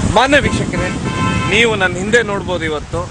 ಮಾನ್ಯ ವೀಕ್ಷಕರೇ ನೀವು ನನ್ನ ಹಿಂದೆ ನೋಡ್ಬೋದು ಇವತ್ತು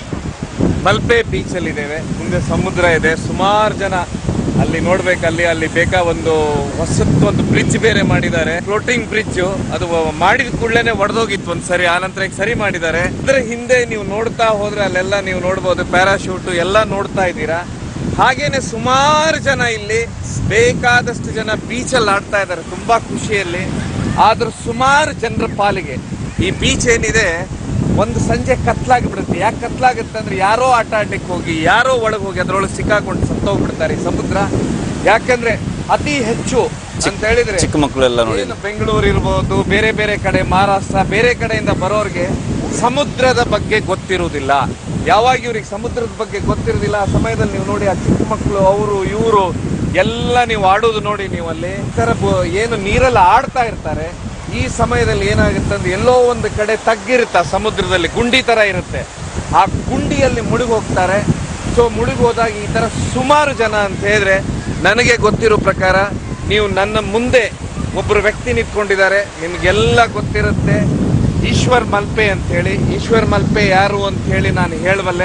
ಮಲ್ಪೆ ಬೀಚಲ್ಲಿ ಇದ್ದೇವೆ ಮುಂದೆ ಸಮುದ್ರ ಇದೆ ಸುಮಾರು ಜನ ಅಲ್ಲಿ ನೋಡ್ಬೇಕು ಅಲ್ಲಿ ಅಲ್ಲಿ ಬೇಕಾ ಒಂದು ಹೊಸತ್ತು ಒಂದು ಬ್ರಿಡ್ಜ್ ಬೇರೆ ಮಾಡಿದ್ದಾರೆ ಫ್ಲೋಟಿಂಗ್ ಬ್ರಿಡ್ಜ್ ಅದು ಮಾಡಿದ ಕೂಡಲೇ ಒಡೆದೋಗಿತ್ತು ಒಂದು ಸರಿ ಆನಂತರ ಈಗ ಸರಿ ಮಾಡಿದ್ದಾರೆ ಅದರ ಹಿಂದೆ ನೀವು ನೋಡ್ತಾ ಹೋದ್ರೆ ಅಲ್ಲೆಲ್ಲ ನೀವು ನೋಡ್ಬೋದು ಪ್ಯಾರಾಶೂಟ್ ಎಲ್ಲ ನೋಡ್ತಾ ಇದ್ದೀರಾ ಹಾಗೇನೆ ಸುಮಾರು ಜನ ಇಲ್ಲಿ ಬೇಕಾದಷ್ಟು ಜನ ಬೀಚಲ್ಲಿ ಆಡ್ತಾ ಇದ್ದಾರೆ ತುಂಬಾ ಖುಷಿಯಲ್ಲಿ ಆದ್ರೂ ಸುಮಾರು ಜನರ ಪಾಲಿಗೆ ಈ ಬೀಚ್ ಏನಿದೆ ಒಂದು ಸಂಜೆ ಕತ್ಲಾಗಿ ಬಿಡುತ್ತೆ ಯಾಕೆ ಕತ್ಲಾಗುತ್ತೆ ಅಂದ್ರೆ ಯಾರೋ ಆಟ ಆಡ್ಲಿಕ್ಕೆ ಹೋಗಿ ಯಾರೋ ಒಳಗೆ ಹೋಗಿ ಅದ್ರೊಳಗೆ ಸಿಕ್ಕಾಕೊಂಡು ಸತ್ತೋಗ್ಬಿಡ್ತಾರೆ ಈ ಸಮುದ್ರ ಯಾಕಂದ್ರೆ ಅತಿ ಹೆಚ್ಚು ಅಂತ ಹೇಳಿದ್ರೆ ಚಿಕ್ಕ ಮಕ್ಕಳು ಎಲ್ಲ ನೋಡಿ ಏನು ಬೆಂಗಳೂರು ಇರ್ಬೋದು ಬೇರೆ ಬೇರೆ ಕಡೆ ಮಹಾರಾಷ್ಟ್ರ ಬೇರೆ ಕಡೆಯಿಂದ ಬರೋರಿಗೆ ಸಮುದ್ರದ ಬಗ್ಗೆ ಗೊತ್ತಿರುವುದಿಲ್ಲ ಯಾವಾಗ ಇವ್ರಿಗೆ ಸಮುದ್ರದ ಬಗ್ಗೆ ಗೊತ್ತಿರೋದಿಲ್ಲ ಆ ಸಮಯದಲ್ಲಿ ನೀವು ನೋಡಿ ಆ ಚಿಕ್ಕ ಮಕ್ಕಳು ಅವರು ಇವರು ಎಲ್ಲ ನೀವು ಆಡೋದು ನೋಡಿ ನೀವು ಅಲ್ಲಿ ಈ ಥರ ಬ- ಏನು ನೀರಲ್ಲಿ ಆಡ್ತಾ ಇರ್ತಾರೆ ಈ ಸಮಯದಲ್ಲಿ ಏನಾಗುತ್ತೆ ಅಂದ್ರೆ ಎಲ್ಲೋ ಒಂದು ಕಡೆ ತಗ್ಗಿರುತ್ತೆ ಆ ಸಮುದ್ರದಲ್ಲಿ ಗುಂಡಿ ತರ ಇರುತ್ತೆ ಆ ಗುಂಡಿಯಲ್ಲಿ ಮುಳುಗಿ ಹೋಗ್ತಾರೆ ಸೊ ಮುಳುಗಿ ಹೋದಾಗ ಈ ತರ ಸುಮಾರು ಜನ ಅಂತ ಹೇಳಿದ್ರೆ ನನಗೆ ಗೊತ್ತಿರೋ ಪ್ರಕಾರ ನೀವು ನನ್ನ ಮುಂದೆ ಒಬ್ಬರು ವ್ಯಕ್ತಿ ನಿಂತ್ಕೊಂಡಿದ್ದಾರೆ ನಿಮ್ಗೆಲ್ಲ ಗೊತ್ತಿರುತ್ತೆ ಈಶ್ವರ್ ಮಲ್ಪೆ ಅಂತ ಹೇಳಿ ಈಶ್ವರ್ ಮಲ್ಪೆ ಯಾರು ಅಂತ ಹೇಳಿ ನಾನು ಹೇಳಬಲ್ಲೆ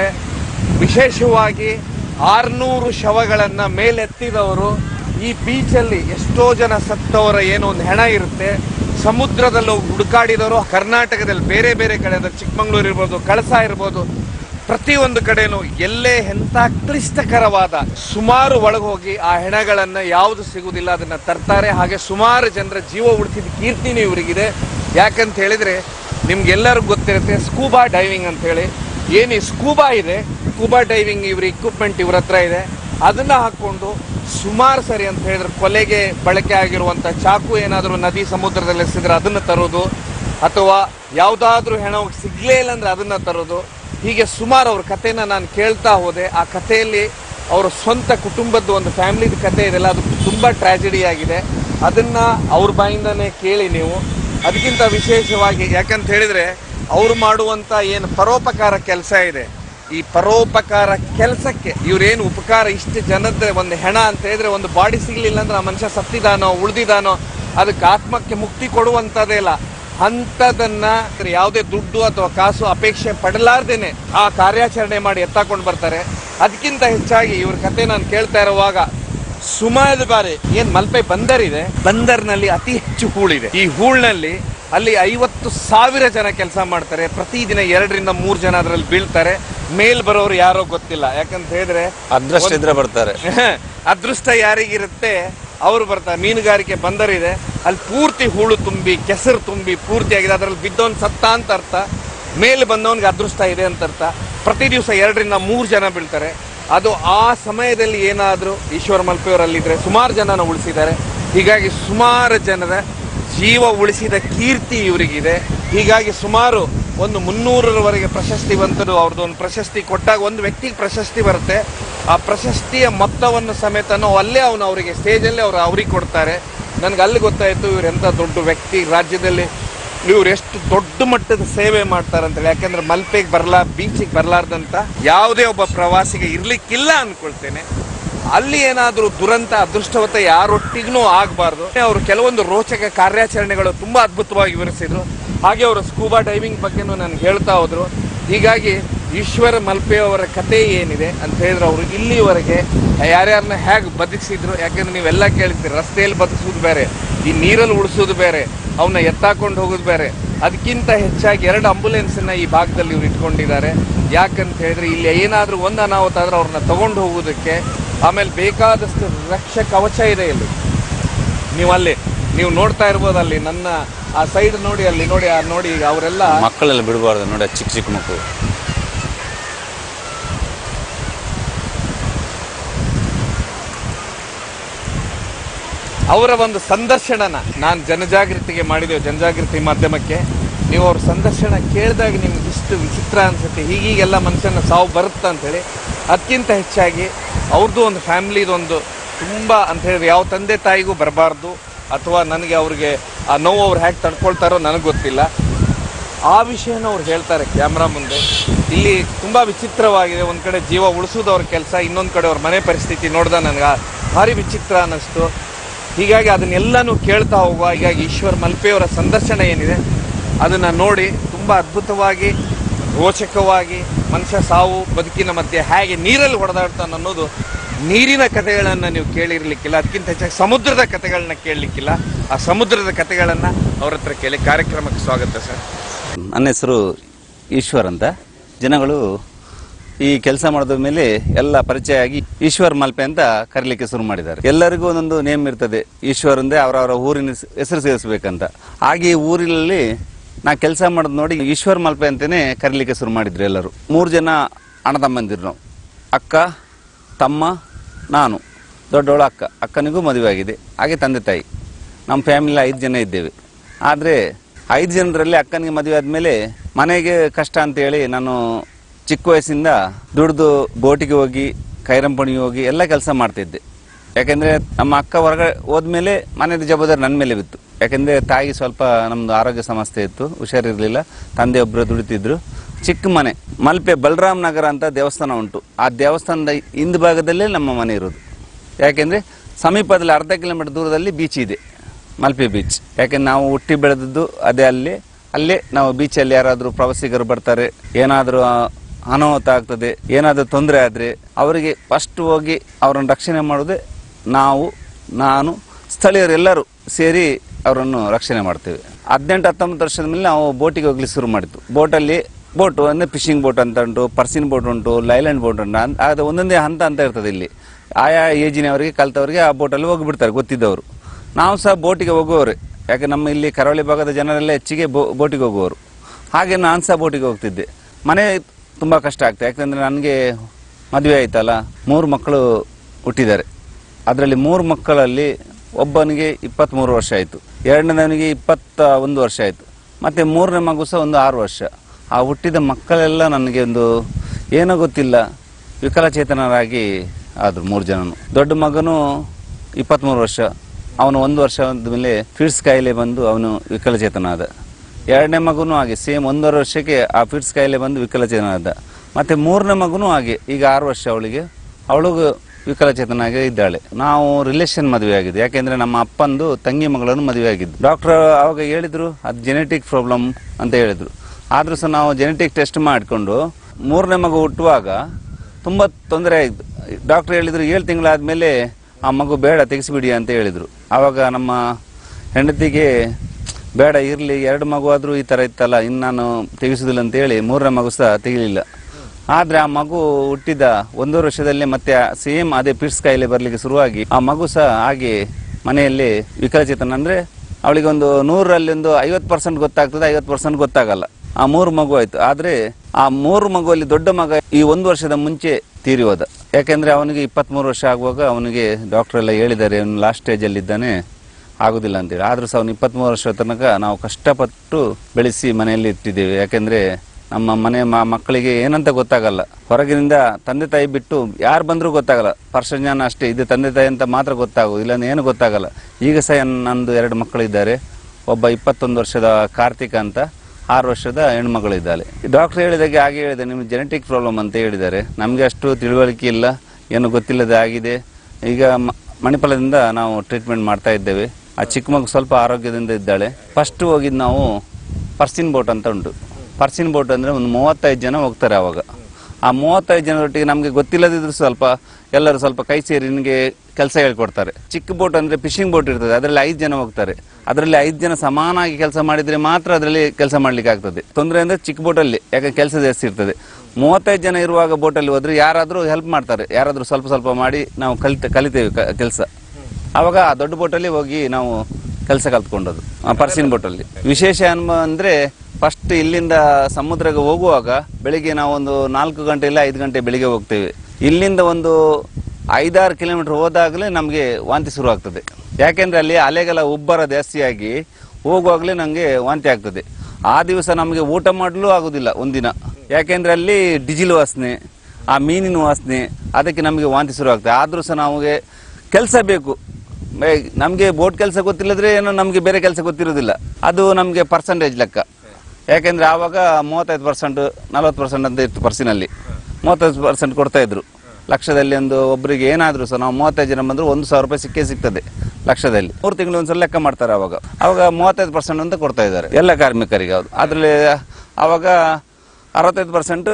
ವಿಶೇಷವಾಗಿ ಆರ್ನೂರು ಶವಗಳನ್ನ ಮೇಲೆತ್ತಿದವರು ಈ ಬೀಚಲ್ಲಿ ಎಷ್ಟೋ ಜನ ಸತ್ತವರ ಏನೋ ಒಂದು ಹೆಣ ಇರುತ್ತೆ ಸಮುದ್ರದಲ್ಲಿ ಹೋಗಿ ಹುಡುಕಾಡಿದವರು ಕರ್ನಾಟಕದಲ್ಲಿ ಬೇರೆ ಬೇರೆ ಕಡೆ ಅಂದ್ರೆ ಚಿಕ್ಕಮಂಗ್ಳೂರು ಇರ್ಬೋದು ಕಳಸ ಇರ್ಬೋದು ಪ್ರತಿಯೊಂದು ಕಡೆನೂ ಎಲ್ಲೇ ಎಂಥ ಕ್ಲಿಷ್ಟಕರವಾದ ಸುಮಾರು ಒಳಗೆ ಹೋಗಿ ಆ ಹೆಣಗಳನ್ನ ಯಾವುದು ಸಿಗುವುದಿಲ್ಲ ಅದನ್ನ ತರ್ತಾರೆ ಹಾಗೆ ಸುಮಾರು ಜನರ ಜೀವ ಉಳಿಸಿದ ಕೀರ್ತಿನೂ ಇವರಿಗಿದೆ ಯಾಕಂತ ಹೇಳಿದ್ರೆ ನಿಮ್ಗೆಲ್ಲರಿಗೂ ಗೊತ್ತಿರುತ್ತೆ ಸ್ಕೂಬಾ ಡೈವಿಂಗ್ ಅಂತ ಹೇಳಿ ಏನು ಈ ಸ್ಕೂಬಾ ಇದೆ ಸ್ಕೂಬಾ ಡೈವಿಂಗ್ ಇವ್ರ ಇಕ್ವಿಪ್ಮೆಂಟ್ ಇವ್ರ ಹತ್ರ ಇದೆ ಅದನ್ನ ಹಾಕೊಂಡು ಸುಮಾರು ಸರಿ ಅಂತ ಹೇಳಿದ್ರೆ ಕೊಲೆಗೆ ಬಳಕೆ ಆಗಿರುವಂತ ಚಾಕು ಏನಾದರೂ ನದಿ ಸಮುದ್ರದಲ್ಲಿ ಎಸೆದ್ರೆ ಅದನ್ನ ತರೋದು ಅಥವಾ ಯಾವುದಾದ್ರೂ ಹೆಣ ಸಿಗ್ಲೇ ಇಲ್ಲ ಅಂದ್ರೆ ಅದನ್ನ ತರೋದು ಹೀಗೆ ಸುಮಾರು ಅವ್ರ ಕಥೆನ ನಾನು ಕೇಳ್ತಾ ಹೋದೆ ಆ ಕಥೆಯಲ್ಲಿ ಅವರ ಸ್ವಂತ ಕುಟುಂಬದ ಒಂದು ಫ್ಯಾಮಿಲಿದ ಕಥೆ ಇದೆಲ್ಲ ಅದು ತುಂಬಾ ಟ್ರಾಜಿಡಿ ಆಗಿದೆ ಅದನ್ನ ಅವ್ರ ಬಾಯಿಂದಾನೇ ಕೇಳಿ ನೀವು ಅದಕ್ಕಿಂತ ವಿಶೇಷವಾಗಿ ಯಾಕಂತ ಹೇಳಿದ್ರೆ ಅವ್ರು ಮಾಡುವಂತ ಏನು ಪರೋಪಕಾರ ಕೆಲಸ ಇದೆ ಈ ಪರೋಪಕಾರ ಕೆಲಸಕ್ಕೆ ಇವ್ರೇನು ಉಪಕಾರ ಇಷ್ಟು ಜನದ ಒಂದು ಹೆಣ ಅಂತ ಹೇಳಿದ್ರೆ ಒಂದು ಬಾಡಿ ಸಿಗ್ಲಿಲ್ಲ ಅಂದ್ರೆ ಆ ಮನುಷ್ಯ ಸತ್ತಿದಾನೋ ಉಳ್ದಿದಾನೋ ಅದಕ್ಕೆ ಆತ್ಮಕ್ಕೆ ಮುಕ್ತಿ ಕೊಡುವಂತದೇ ಇಲ್ಲ ಅಂಥದನ್ನ ಯಾವುದೇ ದುಡ್ಡು ಅಥವಾ ಕಾಸು ಅಪೇಕ್ಷೆ ಪಡಲಾರ್ದೇನೆ ಆ ಕಾರ್ಯಾಚರಣೆ ಮಾಡಿ ಎತ್ತಾಕೊಂಡು ಬರ್ತಾರೆ ಅದಕ್ಕಿಂತ ಹೆಚ್ಚಾಗಿ ಇವ್ರ ಕತೆ ನಾನು ಕೇಳ್ತಾ ಇರುವಾಗ ಸುಮಾರು ಬಾರಿ ಏನ್ ಮಲ್ಪೆ ಬಂದರ್ ಇದೆ ಬಂದರ್ನಲ್ಲಿ ಅತಿ ಹೆಚ್ಚು ಹೂಳಿದೆ ಈ ಹೂಳ್ನಲ್ಲಿ ಅಲ್ಲಿ ಐವತ್ತು ಸಾವಿರ ಜನ ಕೆಲಸ ಮಾಡ್ತಾರೆ ಪ್ರತಿದಿನ ಎರಡರಿಂದ ಮೂರು ಜನ ಅದರಲ್ಲಿ ಬೀಳ್ತಾರೆ ಮೇಲ್ ಬರೋರು ಯಾರೋ ಗೊತ್ತಿಲ್ಲ ಯಾಕಂತ ಹೇಳಿದ್ರೆ ಅದೃಷ್ಟ ಇದ್ರೆ ಬರ್ತಾರೆ ಅದೃಷ್ಟ ಯಾರಿಗಿರುತ್ತೆ ಅವರು ಬರ್ತಾರೆ ಮೀನುಗಾರಿಕೆ ಬಂದರಿದೆ ಅಲ್ಲಿ ಪೂರ್ತಿ ಹೂಳು ತುಂಬಿ ಕೆಸರು ತುಂಬಿ ಪೂರ್ತಿ ಆಗಿದೆ ಅದರಲ್ಲಿ ಬಿದ್ದವನ್ ಸತ್ತ ಅಂತ ಅರ್ಥ ಮೇಲೆ ಬಂದವನಿಗೆ ಅದೃಷ್ಟ ಇದೆ ಅಂತ ಅರ್ಥ ಪ್ರತಿ ದಿವಸ ಎರಡರಿಂದ ಮೂರು ಜನ ಬೀಳ್ತಾರೆ ಅದು ಆ ಸಮಯದಲ್ಲಿ ಏನಾದರೂ ಈಶ್ವರ ಮಲ್ಪೆಯವರಲ್ಲಿದ್ರೆ ಸುಮಾರು ಜನನ ಉಳಿಸಿದ್ದಾರೆ ಹೀಗಾಗಿ ಸುಮಾರು ಜನರ ಜೀವ ಉಳಿಸಿದ ಕೀರ್ತಿ ಇವರಿಗಿದೆ ಹೀಗಾಗಿ ಸುಮಾರು ಒಂದು ಮುನ್ನೂರರವರೆಗೆ ಪ್ರಶಸ್ತಿವಂತರು ಅವ್ರದ್ದು ಒಂದು ಪ್ರಶಸ್ತಿ ಕೊಟ್ಟಾಗ ಒಂದು ವ್ಯಕ್ತಿಗೆ ಪ್ರಶಸ್ತಿ ಬರುತ್ತೆ ಆ ಪ್ರಶಸ್ತಿಯ ಮೊತ್ತವನ್ನು ಸಮೇತ ಅಲ್ಲೇ ಅವನು ಅವರಿಗೆ ಸ್ಟೇಜಲ್ಲೇ ಅವರು ಅವ್ರಿಗೆ ಕೊಡ್ತಾರೆ ನನಗೆ ಅಲ್ಲಿ ಗೊತ್ತಾಯಿತು ಇವ್ರು ಎಂಥ ದೊಡ್ಡ ವ್ಯಕ್ತಿ ರಾಜ್ಯದಲ್ಲಿ ಇವ್ರು ಎಷ್ಟು ದೊಡ್ಡ ಮಟ್ಟದ ಸೇವೆ ಮಾಡ್ತಾರೆ ಅಂತೇಳಿ ಯಾಕಂದ್ರೆ ಮಲ್ಪೆಗೆ ಬರಲಾ ಬೀಚಿಗೆ ಬರಲಾರ್ದಂತ ಯಾವುದೇ ಒಬ್ಬ ಪ್ರವಾಸಿಗೆ ಇರ್ಲಿಕ್ಕಿಲ್ಲ ಅನ್ಕೊಳ್ತೇನೆ ಅಲ್ಲಿ ಏನಾದರೂ ದುರಂತ ಅದೃಷ್ಟವತ್ತ ಯಾರೊಟ್ಟಿಗೂ ಆಗಬಾರ್ದು ಅವರು ಕೆಲವೊಂದು ರೋಚಕ ಕಾರ್ಯಾಚರಣೆಗಳು ತುಂಬಾ ಅದ್ಭುತವಾಗಿ ವಿವರಿಸಿದ್ರು ಹಾಗೆ ಅವರು ಸ್ಕೂಬಾ ಡೈವಿಂಗ್ ಬಗ್ಗೆನೂ ನನಗೆ ಹೇಳ್ತಾ ಹೋದ್ರು ಹೀಗಾಗಿ ಈಶ್ವರ ಮಲ್ಪೆ ಅವರ ಕತೆ ಏನಿದೆ ಅಂತ ಹೇಳಿದ್ರೆ ಅವರು ಇಲ್ಲಿವರೆಗೆ ಯಾರ್ಯಾರನ್ನ ಹೇಗೆ ಬದುಕಿಸಿದ್ರು ಯಾಕಂದ್ರೆ ನೀವೆಲ್ಲ ಕೇಳಿದ್ರಿ ರಸ್ತೆಯಲ್ಲಿ ಬದುಕಿಸೋದು ಬೇರೆ ಈ ನೀರಲ್ಲಿ ಉಳಿಸೋದು ಬೇರೆ ಅವನ್ನ ಎತ್ತಾಕೊಂಡು ಹೋಗೋದು ಬೇರೆ ಅದಕ್ಕಿಂತ ಹೆಚ್ಚಾಗಿ ಎರಡು ಆಂಬುಲೆನ್ಸನ್ನ ಈ ಭಾಗದಲ್ಲಿ ಇವ್ರು ಇಟ್ಕೊಂಡಿದ್ದಾರೆ ಯಾಕಂತ ಹೇಳಿದ್ರೆ ಇಲ್ಲಿ ಏನಾದರೂ ಒಂದು ಅನಾಹುತ ಆದ್ರೆ ಅವ್ರನ್ನ ತಗೊಂಡು ಹೋಗೋದಕ್ಕೆ ಆಮೇಲೆ ಬೇಕಾದಷ್ಟು ರಕ್ಷ ಕವಚ ಇದೆ ಇಲ್ಲಿ ನೀವು ಅಲ್ಲಿ ನೀವು ನೋಡ್ತಾ ಇರ್ಬೋದು ಅಲ್ಲಿ ನನ್ನ ಆ ಸೈಡ್ ನೋಡಿ ಅಲ್ಲಿ ನೋಡಿ ಆ ನೋಡಿ ಈಗ ಅವರೆಲ್ಲ ಮಕ್ಕಳೆಲ್ಲ ಬಿಡಬಾರ್ದು ನೋಡಿ ಆ ಚಿಕ್ಕ ಚಿಕ್ಕ ಮಕ್ಕಳು ಅವರ ಒಂದು ಸಂದರ್ಶನನ ನಾನು ಜನಜಾಗೃತಿಗೆ ಮಾಡಿದ್ದೇವೆ ಜನಜಾಗೃತಿ ಮಾಧ್ಯಮಕ್ಕೆ ನೀವು ಅವ್ರ ಸಂದರ್ಶನ ಕೇಳಿದಾಗ ನಿಮ್ಗೆ ಇಷ್ಟು ವಿಚಿತ್ರ ಅನ್ಸುತ್ತೆ ಹೀಗೀಗೆಲ್ಲ ಮನುಷ್ಯನ ಸಾವು ಬರುತ್ತಾ ಅಂತೇಳಿ ಅದಕ್ಕಿಂತ ಹೆಚ್ಚಾಗಿ ಅವ್ರದ್ದು ಒಂದು ಫ್ಯಾಮಿಲಿದು ಒಂದು ತುಂಬ ಅಂತ ಹೇಳಿದ್ರೆ ಯಾವ ತಂದೆ ತಾಯಿಗೂ ಬರಬಾರ್ದು ಅಥವಾ ನನಗೆ ಅವ್ರಿಗೆ ಆ ನೋವು ಅವ್ರು ಹೇಗೆ ತಡ್ಕೊಳ್ತಾರೋ ನನಗೆ ಗೊತ್ತಿಲ್ಲ ಆ ವಿಷಯನ ಅವ್ರು ಹೇಳ್ತಾರೆ ಕ್ಯಾಮ್ರಾ ಮುಂದೆ ಇಲ್ಲಿ ತುಂಬಾ ವಿಚಿತ್ರವಾಗಿದೆ ಒಂದ್ ಕಡೆ ಜೀವ ಉಳಿಸೋದು ಅವ್ರ ಕೆಲಸ ಇನ್ನೊಂದ್ ಕಡೆ ಅವ್ರ ಮನೆ ಪರಿಸ್ಥಿತಿ ನೋಡ್ದ ನನಗೆ ಭಾರಿ ವಿಚಿತ್ರ ಅನ್ನಿಸ್ತು ಹೀಗಾಗಿ ಅದನ್ನೆಲ್ಲನೂ ಕೇಳ್ತಾ ಹೋಗುವ ಹೀಗಾಗಿ ಈಶ್ವರ್ ಮಲ್ಪೆಯವರ ಸಂದರ್ಶನ ಏನಿದೆ ಅದನ್ನ ನೋಡಿ ತುಂಬ ಅದ್ಭುತವಾಗಿ ರೋಚಕವಾಗಿ ಮನುಷ್ಯ ಸಾವು ಬದುಕಿನ ಮಧ್ಯೆ ಹೇಗೆ ನೀರಲ್ಲಿ ಹೊಡೆದಾಡ್ತಾನೆ ಅನ್ನೋದು ನೀರಿನ ಕಥೆಗಳನ್ನು ನೀವು ಕೇಳಿರ್ಲಿಕ್ಕಿಲ್ಲ ಅದಕ್ಕಿಂತ ಹೆಚ್ಚಾಗಿ ಸಮುದ್ರದ ಕಥೆಗಳನ್ನ ಕೇಳಲಿಕ್ಕಿಲ್ಲ ಆ ಸಮುದ್ರದ ಕಥೆಗಳನ್ನು ಅವ್ರ ಹತ್ರ ಕೇಳಿ ಕಾರ್ಯಕ್ರಮಕ್ಕೆ ಸ್ವಾಗತ ಸರ್ ನನ್ನ ಹೆಸರು ಈಶ್ವರ್ ಅಂತ ಜನಗಳು ಈ ಕೆಲಸ ಮಾಡಿದ ಮೇಲೆ ಎಲ್ಲ ಪರಿಚಯ ಆಗಿ ಈಶ್ವರ್ ಮಲ್ಪೆ ಅಂತ ಕರೀಲಿಕ್ಕೆ ಶುರು ಮಾಡಿದ್ದಾರೆ ಎಲ್ಲರಿಗೂ ಒಂದೊಂದು ನೇಮ್ ಇರ್ತದೆ ಈಶ್ವರ್ ಅಂದ್ರೆ ಅವರವರ ಊರಿನ ಹೆಸ್- ಹೆಸರು ಸೇರಿಸ್ಬೇಕಂತ ಹಾಗೆ ಈ ಊರಿನಲ್ಲಿ ನಾ ಕೆಲಸ ಮಾಡೋದು ನೋಡಿ ಈಶ್ವರ್ ಮಲ್ಪೆ ಅಂತಾನೆ ಕರೀಲಿಕ್ಕೆ ಶುರು ಮಾಡಿದ್ರು ಎಲ್ಲರೂ ಮೂರು ಜನ ಅಣ್ಣ ತಮ್ಮಂದಿರು ನಾವು ಅಕ್ಕ ತಮ್ಮ ನಾನು ದೊಡ್ಡವಳು ಅಕ್ಕ ಅಕ್ಕನಿಗೂ ಮದುವೆ ಆಗಿದೆ ಹಾಗೆ ತಂದೆ ತಾಯಿ ನಮ್ಮ ಫ್ಯಾಮಿಲಿ ಐದು ಜನ ಇದ್ದೇವೆ ಆದರೆ ಐದು ಜನರಲ್ಲಿ ಅಕ್ಕನಿಗೆ ಮದುವೆ ಆದಮೇಲೆ ಮನೆಗೆ ಕಷ್ಟ ಅಂತೇಳಿ ನಾನು ಚಿಕ್ಕ ವಯಸ್ಸಿಂದ ದುಡ್ದು ಬೋಟಿಗೆ ಹೋಗಿ ಕೈರಂಪಣಿಗೆ ಹೋಗಿ ಎಲ್ಲ ಕೆಲಸ ಮಾಡ್ತಿದ್ದೆ ಯಾಕೆಂದರೆ ನಮ್ಮ ಅಕ್ಕ ಹೊರಗಡೆ ಹೋದ್ಮೇಲೆ ಮನೆಯ ಜವಾಬ್ದಾರಿ ನನ್ನ ಮೇಲೆ ಬಿತ್ತು ಯಾಕೆಂದರೆ ತಾಯಿಗೆ ಸ್ವಲ್ಪ ನಮ್ಮದು ಆರೋಗ್ಯ ಸಮಸ್ಯೆ ಇತ್ತು ಹುಷಾರಿರಲಿಲ್ಲ ತಂದೆ ಒಬ್ಬರು ದುಡಿತಿದ್ರು ಚಿಕ್ಕ ಮನೆ ಮಲ್ಪೆ ಬಲರಾಮ್ ನಗರ ಅಂತ ದೇವಸ್ಥಾನ ಉಂಟು ಆ ದೇವಸ್ಥಾನದ ಹಿಂದ್ ಭಾಗದಲ್ಲೇ ನಮ್ಮ ಮನೆ ಇರೋದು ಯಾಕೆಂದರೆ ಸಮೀಪದಲ್ಲಿ ಅರ್ಧ ಕಿಲೋಮೀಟರ್ ದೂರದಲ್ಲಿ ಬೀಚ್ ಇದೆ ಮಲ್ಪೆ ಬೀಚ್ ಯಾಕೆಂದ್ರೆ ನಾವು ಹುಟ್ಟಿ ಬೆಳೆದದ್ದು ಅದೇ ಅಲ್ಲಿ ಅಲ್ಲೇ ನಾವು ಬೀಚಲ್ಲಿ ಯಾರಾದರೂ ಪ್ರವಾಸಿಗರು ಬರ್ತಾರೆ ಏನಾದರೂ ಅನಾಹುತ ಆಗ್ತದೆ ಏನಾದರೂ ತೊಂದರೆ ಆದರೆ ಅವರಿಗೆ ಫಸ್ಟ್ ಹೋಗಿ ಅವರನ್ನು ರಕ್ಷಣೆ ಮಾಡೋದೇ ನಾವು ನಾನು ಸ್ಥಳೀಯರೆಲ್ಲರೂ ಸೇರಿ ಅವರನ್ನು ರಕ್ಷಣೆ ಮಾಡ್ತೇವೆ ಹದಿನೆಂಟು ಹತ್ತೊಂಬತ್ತು ವರ್ಷದ ಮೇಲೆ ನಾವು ಬೋಟಿಗೆ ಹೋಗ್ಲಿಕ್ಕೆ ಶುರು ಮಾಡಿದ್ದು ಬೋಟಲ್ಲಿ ಬೋಟು ಅಂದರೆ ಫಿಶಿಂಗ್ ಬೋಟ್ ಅಂತ ಉಂಟು ಪರ್ಸಿನ್ ಬೋಟ್ ಉಂಟು ಲೈಲ್ಯಾಂಡ್ ಬೋಟ್ ಉಂಟು ಅನ್- ಅದು ಒಂದೊಂದೇ ಹಂತ ಅಂತ ಇರ್ತದೆ ಇಲ್ಲಿ ಆಯಾ ಏಜಿನವರಿಗೆ ಕಲ್ತವರಿಗೆ ಆ ಬೋಟಲ್ಲಿ ಹೋಗಿಬಿಡ್ತಾರೆ ಗೊತ್ತಿದ್ದವರು ನಾವು ಸಹ ಬೋಟಿಗೆ ಹೋಗುವವರು ಯಾಕೆ ನಮ್ಮ ಇಲ್ಲಿ ಕರಾವಳಿ ಭಾಗದ ಜನರೆಲ್ಲ ಹೆಚ್ಚಿಗೆ ಬೋ ಬೋಟಿಗೆ ಹೋಗುವವರು ಹಾಗೆ ನಾನು ಸಹ ಬೋಟಿಗೆ ಹೋಗ್ತಿದ್ದೆ ಮನೆ ತುಂಬ ಕಷ್ಟ ಆಗ್ತದೆ ಯಾಕಂದರೆ ನನಗೆ ಮದುವೆ ಆಯ್ತಲ್ಲ ಮೂರು ಮಕ್ಕಳು ಹುಟ್ಟಿದ್ದಾರೆ ಅದರಲ್ಲಿ ಮೂರು ಮಕ್ಕಳಲ್ಲಿ ಒಬ್ಬನಿಗೆ ಇಪ್ಪತ್ತ್ಮೂರು ವರ್ಷ ಆಯಿತು ಎರಡನೇದವನಿಗೆ ಇಪ್ಪತ್ತ ಒಂದು ವರ್ಷ ಆಯಿತು ಮತ್ತು ಮೂರನೇ ಮಗು ಸಹ ಒಂದು ಆರು ವರ್ಷ ಆ ಹುಟ್ಟಿದ ಮಕ್ಕಳೆಲ್ಲ ನನಗೆ ಒಂದು ಏನೋ ಗೊತ್ತಿಲ್ಲ ವಿಕಲಚೇತನರಾಗಿ ಆದರು ಮೂರು ಜನನು ದೊಡ್ಡ ಮಗನು ಇಪ್ಪತ್ತ್ಮೂರು ವರ್ಷ ಅವನು ಒಂದು ವರ್ಷ ಮೇಲೆ ಫಿಟ್ಸ್ ಕಾಯಿಲೆ ಬಂದು ಅವನು ವಿಕಲಚೇತನ ಆದ ಎರಡನೇ ಮಗುನೂ ಹಾಗೆ ಸೇಮ್ ಒಂದೂವರೆ ವರ್ಷಕ್ಕೆ ಆ ಫಿಟ್ಸ್ ಕಾಯಿಲೆ ಬಂದು ವಿಕಲಚೇತನ ಆದ ಮತ್ತು ಮೂರನೇ ಮಗುನೂ ಹಾಗೆ ಈಗ ಆರು ವರ್ಷ ಅವಳಿಗೆ ಅವಳಿಗೂ ವಿಕಲಚೇತನಾಗಿ ಇದ್ದಾಳೆ ನಾವು ರಿಲೇಷನ್ ಮದುವೆ ಆಗಿದೆ ಯಾಕೆಂದ್ರೆ ನಮ್ಮ ಅಪ್ಪಂದು ತಂಗಿ ಮಗಳನ್ನು ಮದುವೆ ಆಗಿದ್ದು ಡಾಕ್ಟರ್ ಅವಾಗ ಹೇಳಿದ್ರು ಅದು ಜೆನೆಟಿಕ್ ಪ್ರಾಬ್ಲಮ್ ಅಂತ ಹೇಳಿದ್ರು ಆದ್ರೂ ಸಹ ನಾವು ಜೆನೆಟಿಕ್ ಟೆಸ್ಟ್ ಮಾಡಿಕೊಂಡು ಮೂರನೇ ಮಗು ಹುಟ್ಟುವಾಗ ತುಂಬ ತೊಂದರೆ ಆಯಿತು ಡಾಕ್ಟರ್ ಹೇಳಿದ್ರು ಏಳು ತಿಂಗಳಾದ್ಮೇಲೆ ಆ ಮಗು ಬೇಡ ತೆಗೆಸಿಬಿಡಿ ಅಂತ ಹೇಳಿದ್ರು ಆವಾಗ ನಮ್ಮ ಹೆಂಡತಿಗೆ ಬೇಡ ಇರಲಿ ಎರಡು ಮಗು ಆದರೂ ಈ ಥರ ಇತ್ತಲ್ಲ ಇನ್ನು ನಾನು ತೆಗೆಸೋದಿಲ್ಲ ಅಂತೇಳಿ ಮೂರನೇ ಮಗು ಸಹ ತೆಗಿಲಿಲ್ಲ ಆದರೆ ಆ ಮಗು ಹುಟ್ಟಿದ ಒಂದೂವರೆ ವರ್ಷದಲ್ಲೇ ಮತ್ತೆ ಸೇಮ್ ಅದೇ ಪಿಟ್ಸ್ ಕಾಯಿಲೆ ಬರಲಿಕ್ಕೆ ಶುರುವಾಗಿ ಆ ಮಗು ಸಹ ಹಾಗೆ ಮನೆಯಲ್ಲಿ ವಿಕಲಚೇತನ ಅಂದರೆ ಅವಳಿಗೆ ಒಂದು ನೂರರಲ್ಲಿ ಒಂದು ಐವತ್ತು ಪರ್ಸೆಂಟ್ ಗೊತ್ತಾಗ್ತದೆ ಐವತ್ತು ಪರ್ಸೆಂಟ್ ಗೊತ್ತಾಗಲ್ಲ ಆ ಮೂರು ಮಗು ಆಯ್ತು ಆದರೆ ಆ ಮೂರು ಮಗುವಲ್ಲಿ ದೊಡ್ಡ ಮಗ ಈ ಒಂದು ವರ್ಷದ ಮುಂಚೆ ತೀರಿ ಹೋದ ಯಾಕೆಂದ್ರೆ ಅವನಿಗೆ ಇಪ್ಪತ್ತ್ಮೂರು ವರ್ಷ ಆಗುವಾಗ ಅವನಿಗೆ ಡಾಕ್ಟರ್ ಎಲ್ಲ ಹೇಳಿದ್ದಾರೆ ಅವನು ಲಾಸ್ಟ್ ಸ್ಟೇಜಲ್ಲಿ ಇದ್ದಾನೆ ಆಗುದಿಲ್ಲ ಅಂತೇಳಿ ಆದ್ರೂ ಸಹ ಅವನು ಇಪ್ಪತ್ತ್ಮೂರು ವರ್ಷ ತನಕ ನಾವು ಕಷ್ಟಪಟ್ಟು ಬೆಳೆಸಿ ಮನೆಯಲ್ಲಿ ಇಟ್ಟಿದ್ದೇವೆ ಯಾಕೆಂದ್ರೆ ನಮ್ಮ ಮನೆ ಮ- ಮಕ್ಕಳಿಗೆ ಏನಂತ ಗೊತ್ತಾಗಲ್ಲ ಹೊರಗಿನಿಂದ ತಂದೆ ತಾಯಿ ಬಿಟ್ಟು ಯಾರು ಬಂದರೂ ಗೊತ್ತಾಗಲ್ಲ ಪರ್ಸಜ್ಞಾನ ಅಷ್ಟೇ ಇದು ತಂದೆ ತಾಯಿ ಅಂತ ಮಾತ್ರ ಗೊತ್ತಾಗೋದು ಇಲ್ಲಾಂದ್ರೆ ಏನು ಗೊತ್ತಾಗಲ್ಲ ಈಗ ಸಹ ನಂದು ಎರಡು ಮಕ್ಕಳಿದ್ದಾರೆ ಒಬ್ಬ ಇಪ್ಪತ್ತೊಂದು ವರ್ಷದ ಕಾರ್ತಿಕ್ ಅಂತ ಆರು ವರ್ಷದ ಹೆಣ್ಮಗಳಿದ್ದಾಳೆ ಡಾಕ್ಟರ್ ಹೇಳಿದಾಗೆ ಹಾಗೆ ಹೇಳಿದೆ ನಿಮ್ಗೆ ಜೆನೆಟಿಕ್ ಪ್ರಾಬ್ಲಮ್ ಅಂತ ಹೇಳಿದ್ದಾರೆ ನಮಗೆ ಅಷ್ಟು ತಿಳುವಳಿಕೆ ಇಲ್ಲ ಏನು ಗೊತ್ತಿಲ್ಲದೆ ಆಗಿದೆ ಈಗ ಮ- ಮಣಿಪಾಲದಿಂದ ನಾವು ಟ್ರೀಟ್ಮೆಂಟ್ ಮಾಡ್ತಾ ಇದ್ದೇವೆ ಆ ಚಿಕ್ಕ ಮಗು ಸ್ವಲ್ಪ ಆರೋಗ್ಯದಿಂದ ಇದ್ದಾಳೆ ಫಸ್ಟ್ ಹೋಗಿದ್ದು ನಾವು ಪರ್ಸಿನ್ ಬೋಟ್ ಅಂತ ಉಂಟು ಪರ್ಸಿನ್ ಬೋಟ್ ಅಂದರೆ ಒಂದು ಮೂವತ್ತೈದು ಜನ ಹೋಗ್ತಾರೆ ಅವಾಗ ಆ ಮೂವತ್ತೈದು ಜನರೊಟ್ಟಿಗೆ ನಮಗೆ ಗೊತ್ತಿಲ್ಲದಿದ್ರು ಸ್ವಲ್ಪ ಎಲ್ಲರೂ ಸ್ವಲ್ಪ ಕೈ ಸೇರಿ ನಿನಗೆ ಕೆಲಸ ಹೇಳ್ಕೊಡ್ತಾರೆ ಚಿಕ್ಕ ಬೋಟ್ ಅಂದರೆ ಫಿಶಿಂಗ್ ಬೋಟ್ ಇರ್ತದೆ ಅದರಲ್ಲಿ ಐದು ಜನ ಹೋಗ್ತಾರೆ ಅದರಲ್ಲಿ ಐದು ಜನ ಸಮಾನಾಗಿ ಕೆಲಸ ಮಾಡಿದರೆ ಮಾತ್ರ ಅದರಲ್ಲಿ ಕೆಲಸ ಮಾಡ್ಲಿಕ್ಕೆ ಆಗ್ತದೆ ತೊಂದರೆ ಅಂದರೆ ಚಿಕ್ಕ ಬೋಟಲ್ಲಿ ಯಾಕಂದ್ರೆ ಕೆಲಸ ಜಾಸ್ತಿ ಇರ್ತದೆ ಮೂವತ್ತೈದು ಜನ ಇರುವಾಗ ಬೋಟಲ್ಲಿ ಹೋದ್ರೆ ಯಾರಾದರೂ ಹೆಲ್ಪ್ ಮಾಡ್ತಾರೆ ಯಾರಾದರೂ ಸ್ವಲ್ಪ ಸ್ವಲ್ಪ ಮಾಡಿ ನಾವು ಕಲಿತ ಕಲಿತೇವೆ ಕೆಲಸ ಆವಾಗ ಆ ದೊಡ್ಡ ಬೋಟಲ್ಲಿ ಹೋಗಿ ನಾವು ಕೆಲಸ ಕಲ್ತ್ಕೊಂಡದ್ದು ಆ ಪರ್ಸಿನ್ ಬೋಟಲ್ಲಿ ವಿಶೇಷ ಅನುಭವ ಅಂದರೆ ಫಸ್ಟ್ ಇಲ್ಲಿಂದ ಸಮುದ್ರಕ್ಕೆ ಹೋಗುವಾಗ ಬೆಳಿಗ್ಗೆ ನಾವು ಒಂದು ನಾಲ್ಕು ಗಂಟೆ ಇಲ್ಲ ಐದು ಗಂಟೆ ಬೆಳಿಗ್ಗೆ ಹೋಗ್ತೇವೆ ಇಲ್ಲಿಂದ ಒಂದು ಐದಾರು ಕಿಲೋಮೀಟರ್ ಹೋದಾಗಲೇ ನಮಗೆ ವಾಂತಿ ಶುರು ಆಗ್ತದೆ ಯಾಕೆಂದ್ರೆ ಅಲ್ಲಿ ಅಲೆಗಳ ಉಬ್ಬರ ಜಾಸ್ತಿಯಾಗಿ ಹೋಗುವಾಗಲೇ ನನಗೆ ವಾಂತಿ ಆಗ್ತದೆ ಆ ದಿವಸ ನಮಗೆ ಊಟ ಮಾಡಲು ಆಗುದಿಲ್ಲ ಒಂದಿನ ಯಾಕೆಂದ್ರೆ ಅಲ್ಲಿ ಡಿಜಿಲ್ ವಾಸನೆ ಆ ಮೀನಿನ ವಾಸನೆ ಅದಕ್ಕೆ ನಮಗೆ ವಾಂತಿ ಶುರು ಆಗ್ತದೆ ಆದ್ರೂ ಸಹ ನಮಗೆ ಕೆಲಸ ಬೇಕು ನಮಗೆ ಬೋಟ್ ಕೆಲಸ ಗೊತ್ತಿಲ್ಲದ್ರೆ ಏನೋ ನಮಗೆ ಬೇರೆ ಕೆಲಸ ಗೊತ್ತಿರೋದಿಲ್ಲ ಅದು ನಮಗೆ ಪರ್ಸೆಂಟೇಜ್ ಲೆಕ್ಕ ಯಾಕೆಂದ್ರೆ ಆವಾಗ ಮೂವತ್ತೈದು ಪರ್ಸೆಂಟ್ ನಲವತ್ತು ಪರ್ಸೆಂಟ್ ಅಂತ ಇತ್ತು ಪರ್ಸಿನಲ್ಲಿ ಮೂವತ್ತೈದು ಪರ್ಸೆಂಟ್ ಕೊಡ್ತಾ ಇದ್ರು ಲಕ್ಷದಲ್ಲಿ ಒಂದು ಒಬ್ಬರಿಗೆ ಏನಾದರೂ ಸಹ ನಾವು ಮೂವತ್ತೈದು ಜನ ಬಂದರೂ ಒಂದು ಸಾವಿರ ರೂಪಾಯಿ ಸಿಕ್ಕೇ ಸಿಗ್ತದೆ ಲಕ್ಷದಲ್ಲಿ ಮೂರು ತಿಂಗಳು ಒಂದ್ಸಲ ಲೆಕ್ಕ ಮಾಡ್ತಾರೆ ಅವಾಗ ಅವಾಗ ಮೂವತ್ತೈದು ಪರ್ಸೆಂಟ್ ಅಂತ ಕೊಡ್ತಾ ಇದ್ದಾರೆ ಎಲ್ಲ ಕಾರ್ಮಿಕರಿಗೆ ಹೌದು ಅದರಲ್ಲಿ ಆವಾಗ ಅರವತ್ತೈದು ಪರ್ಸೆಂಟ್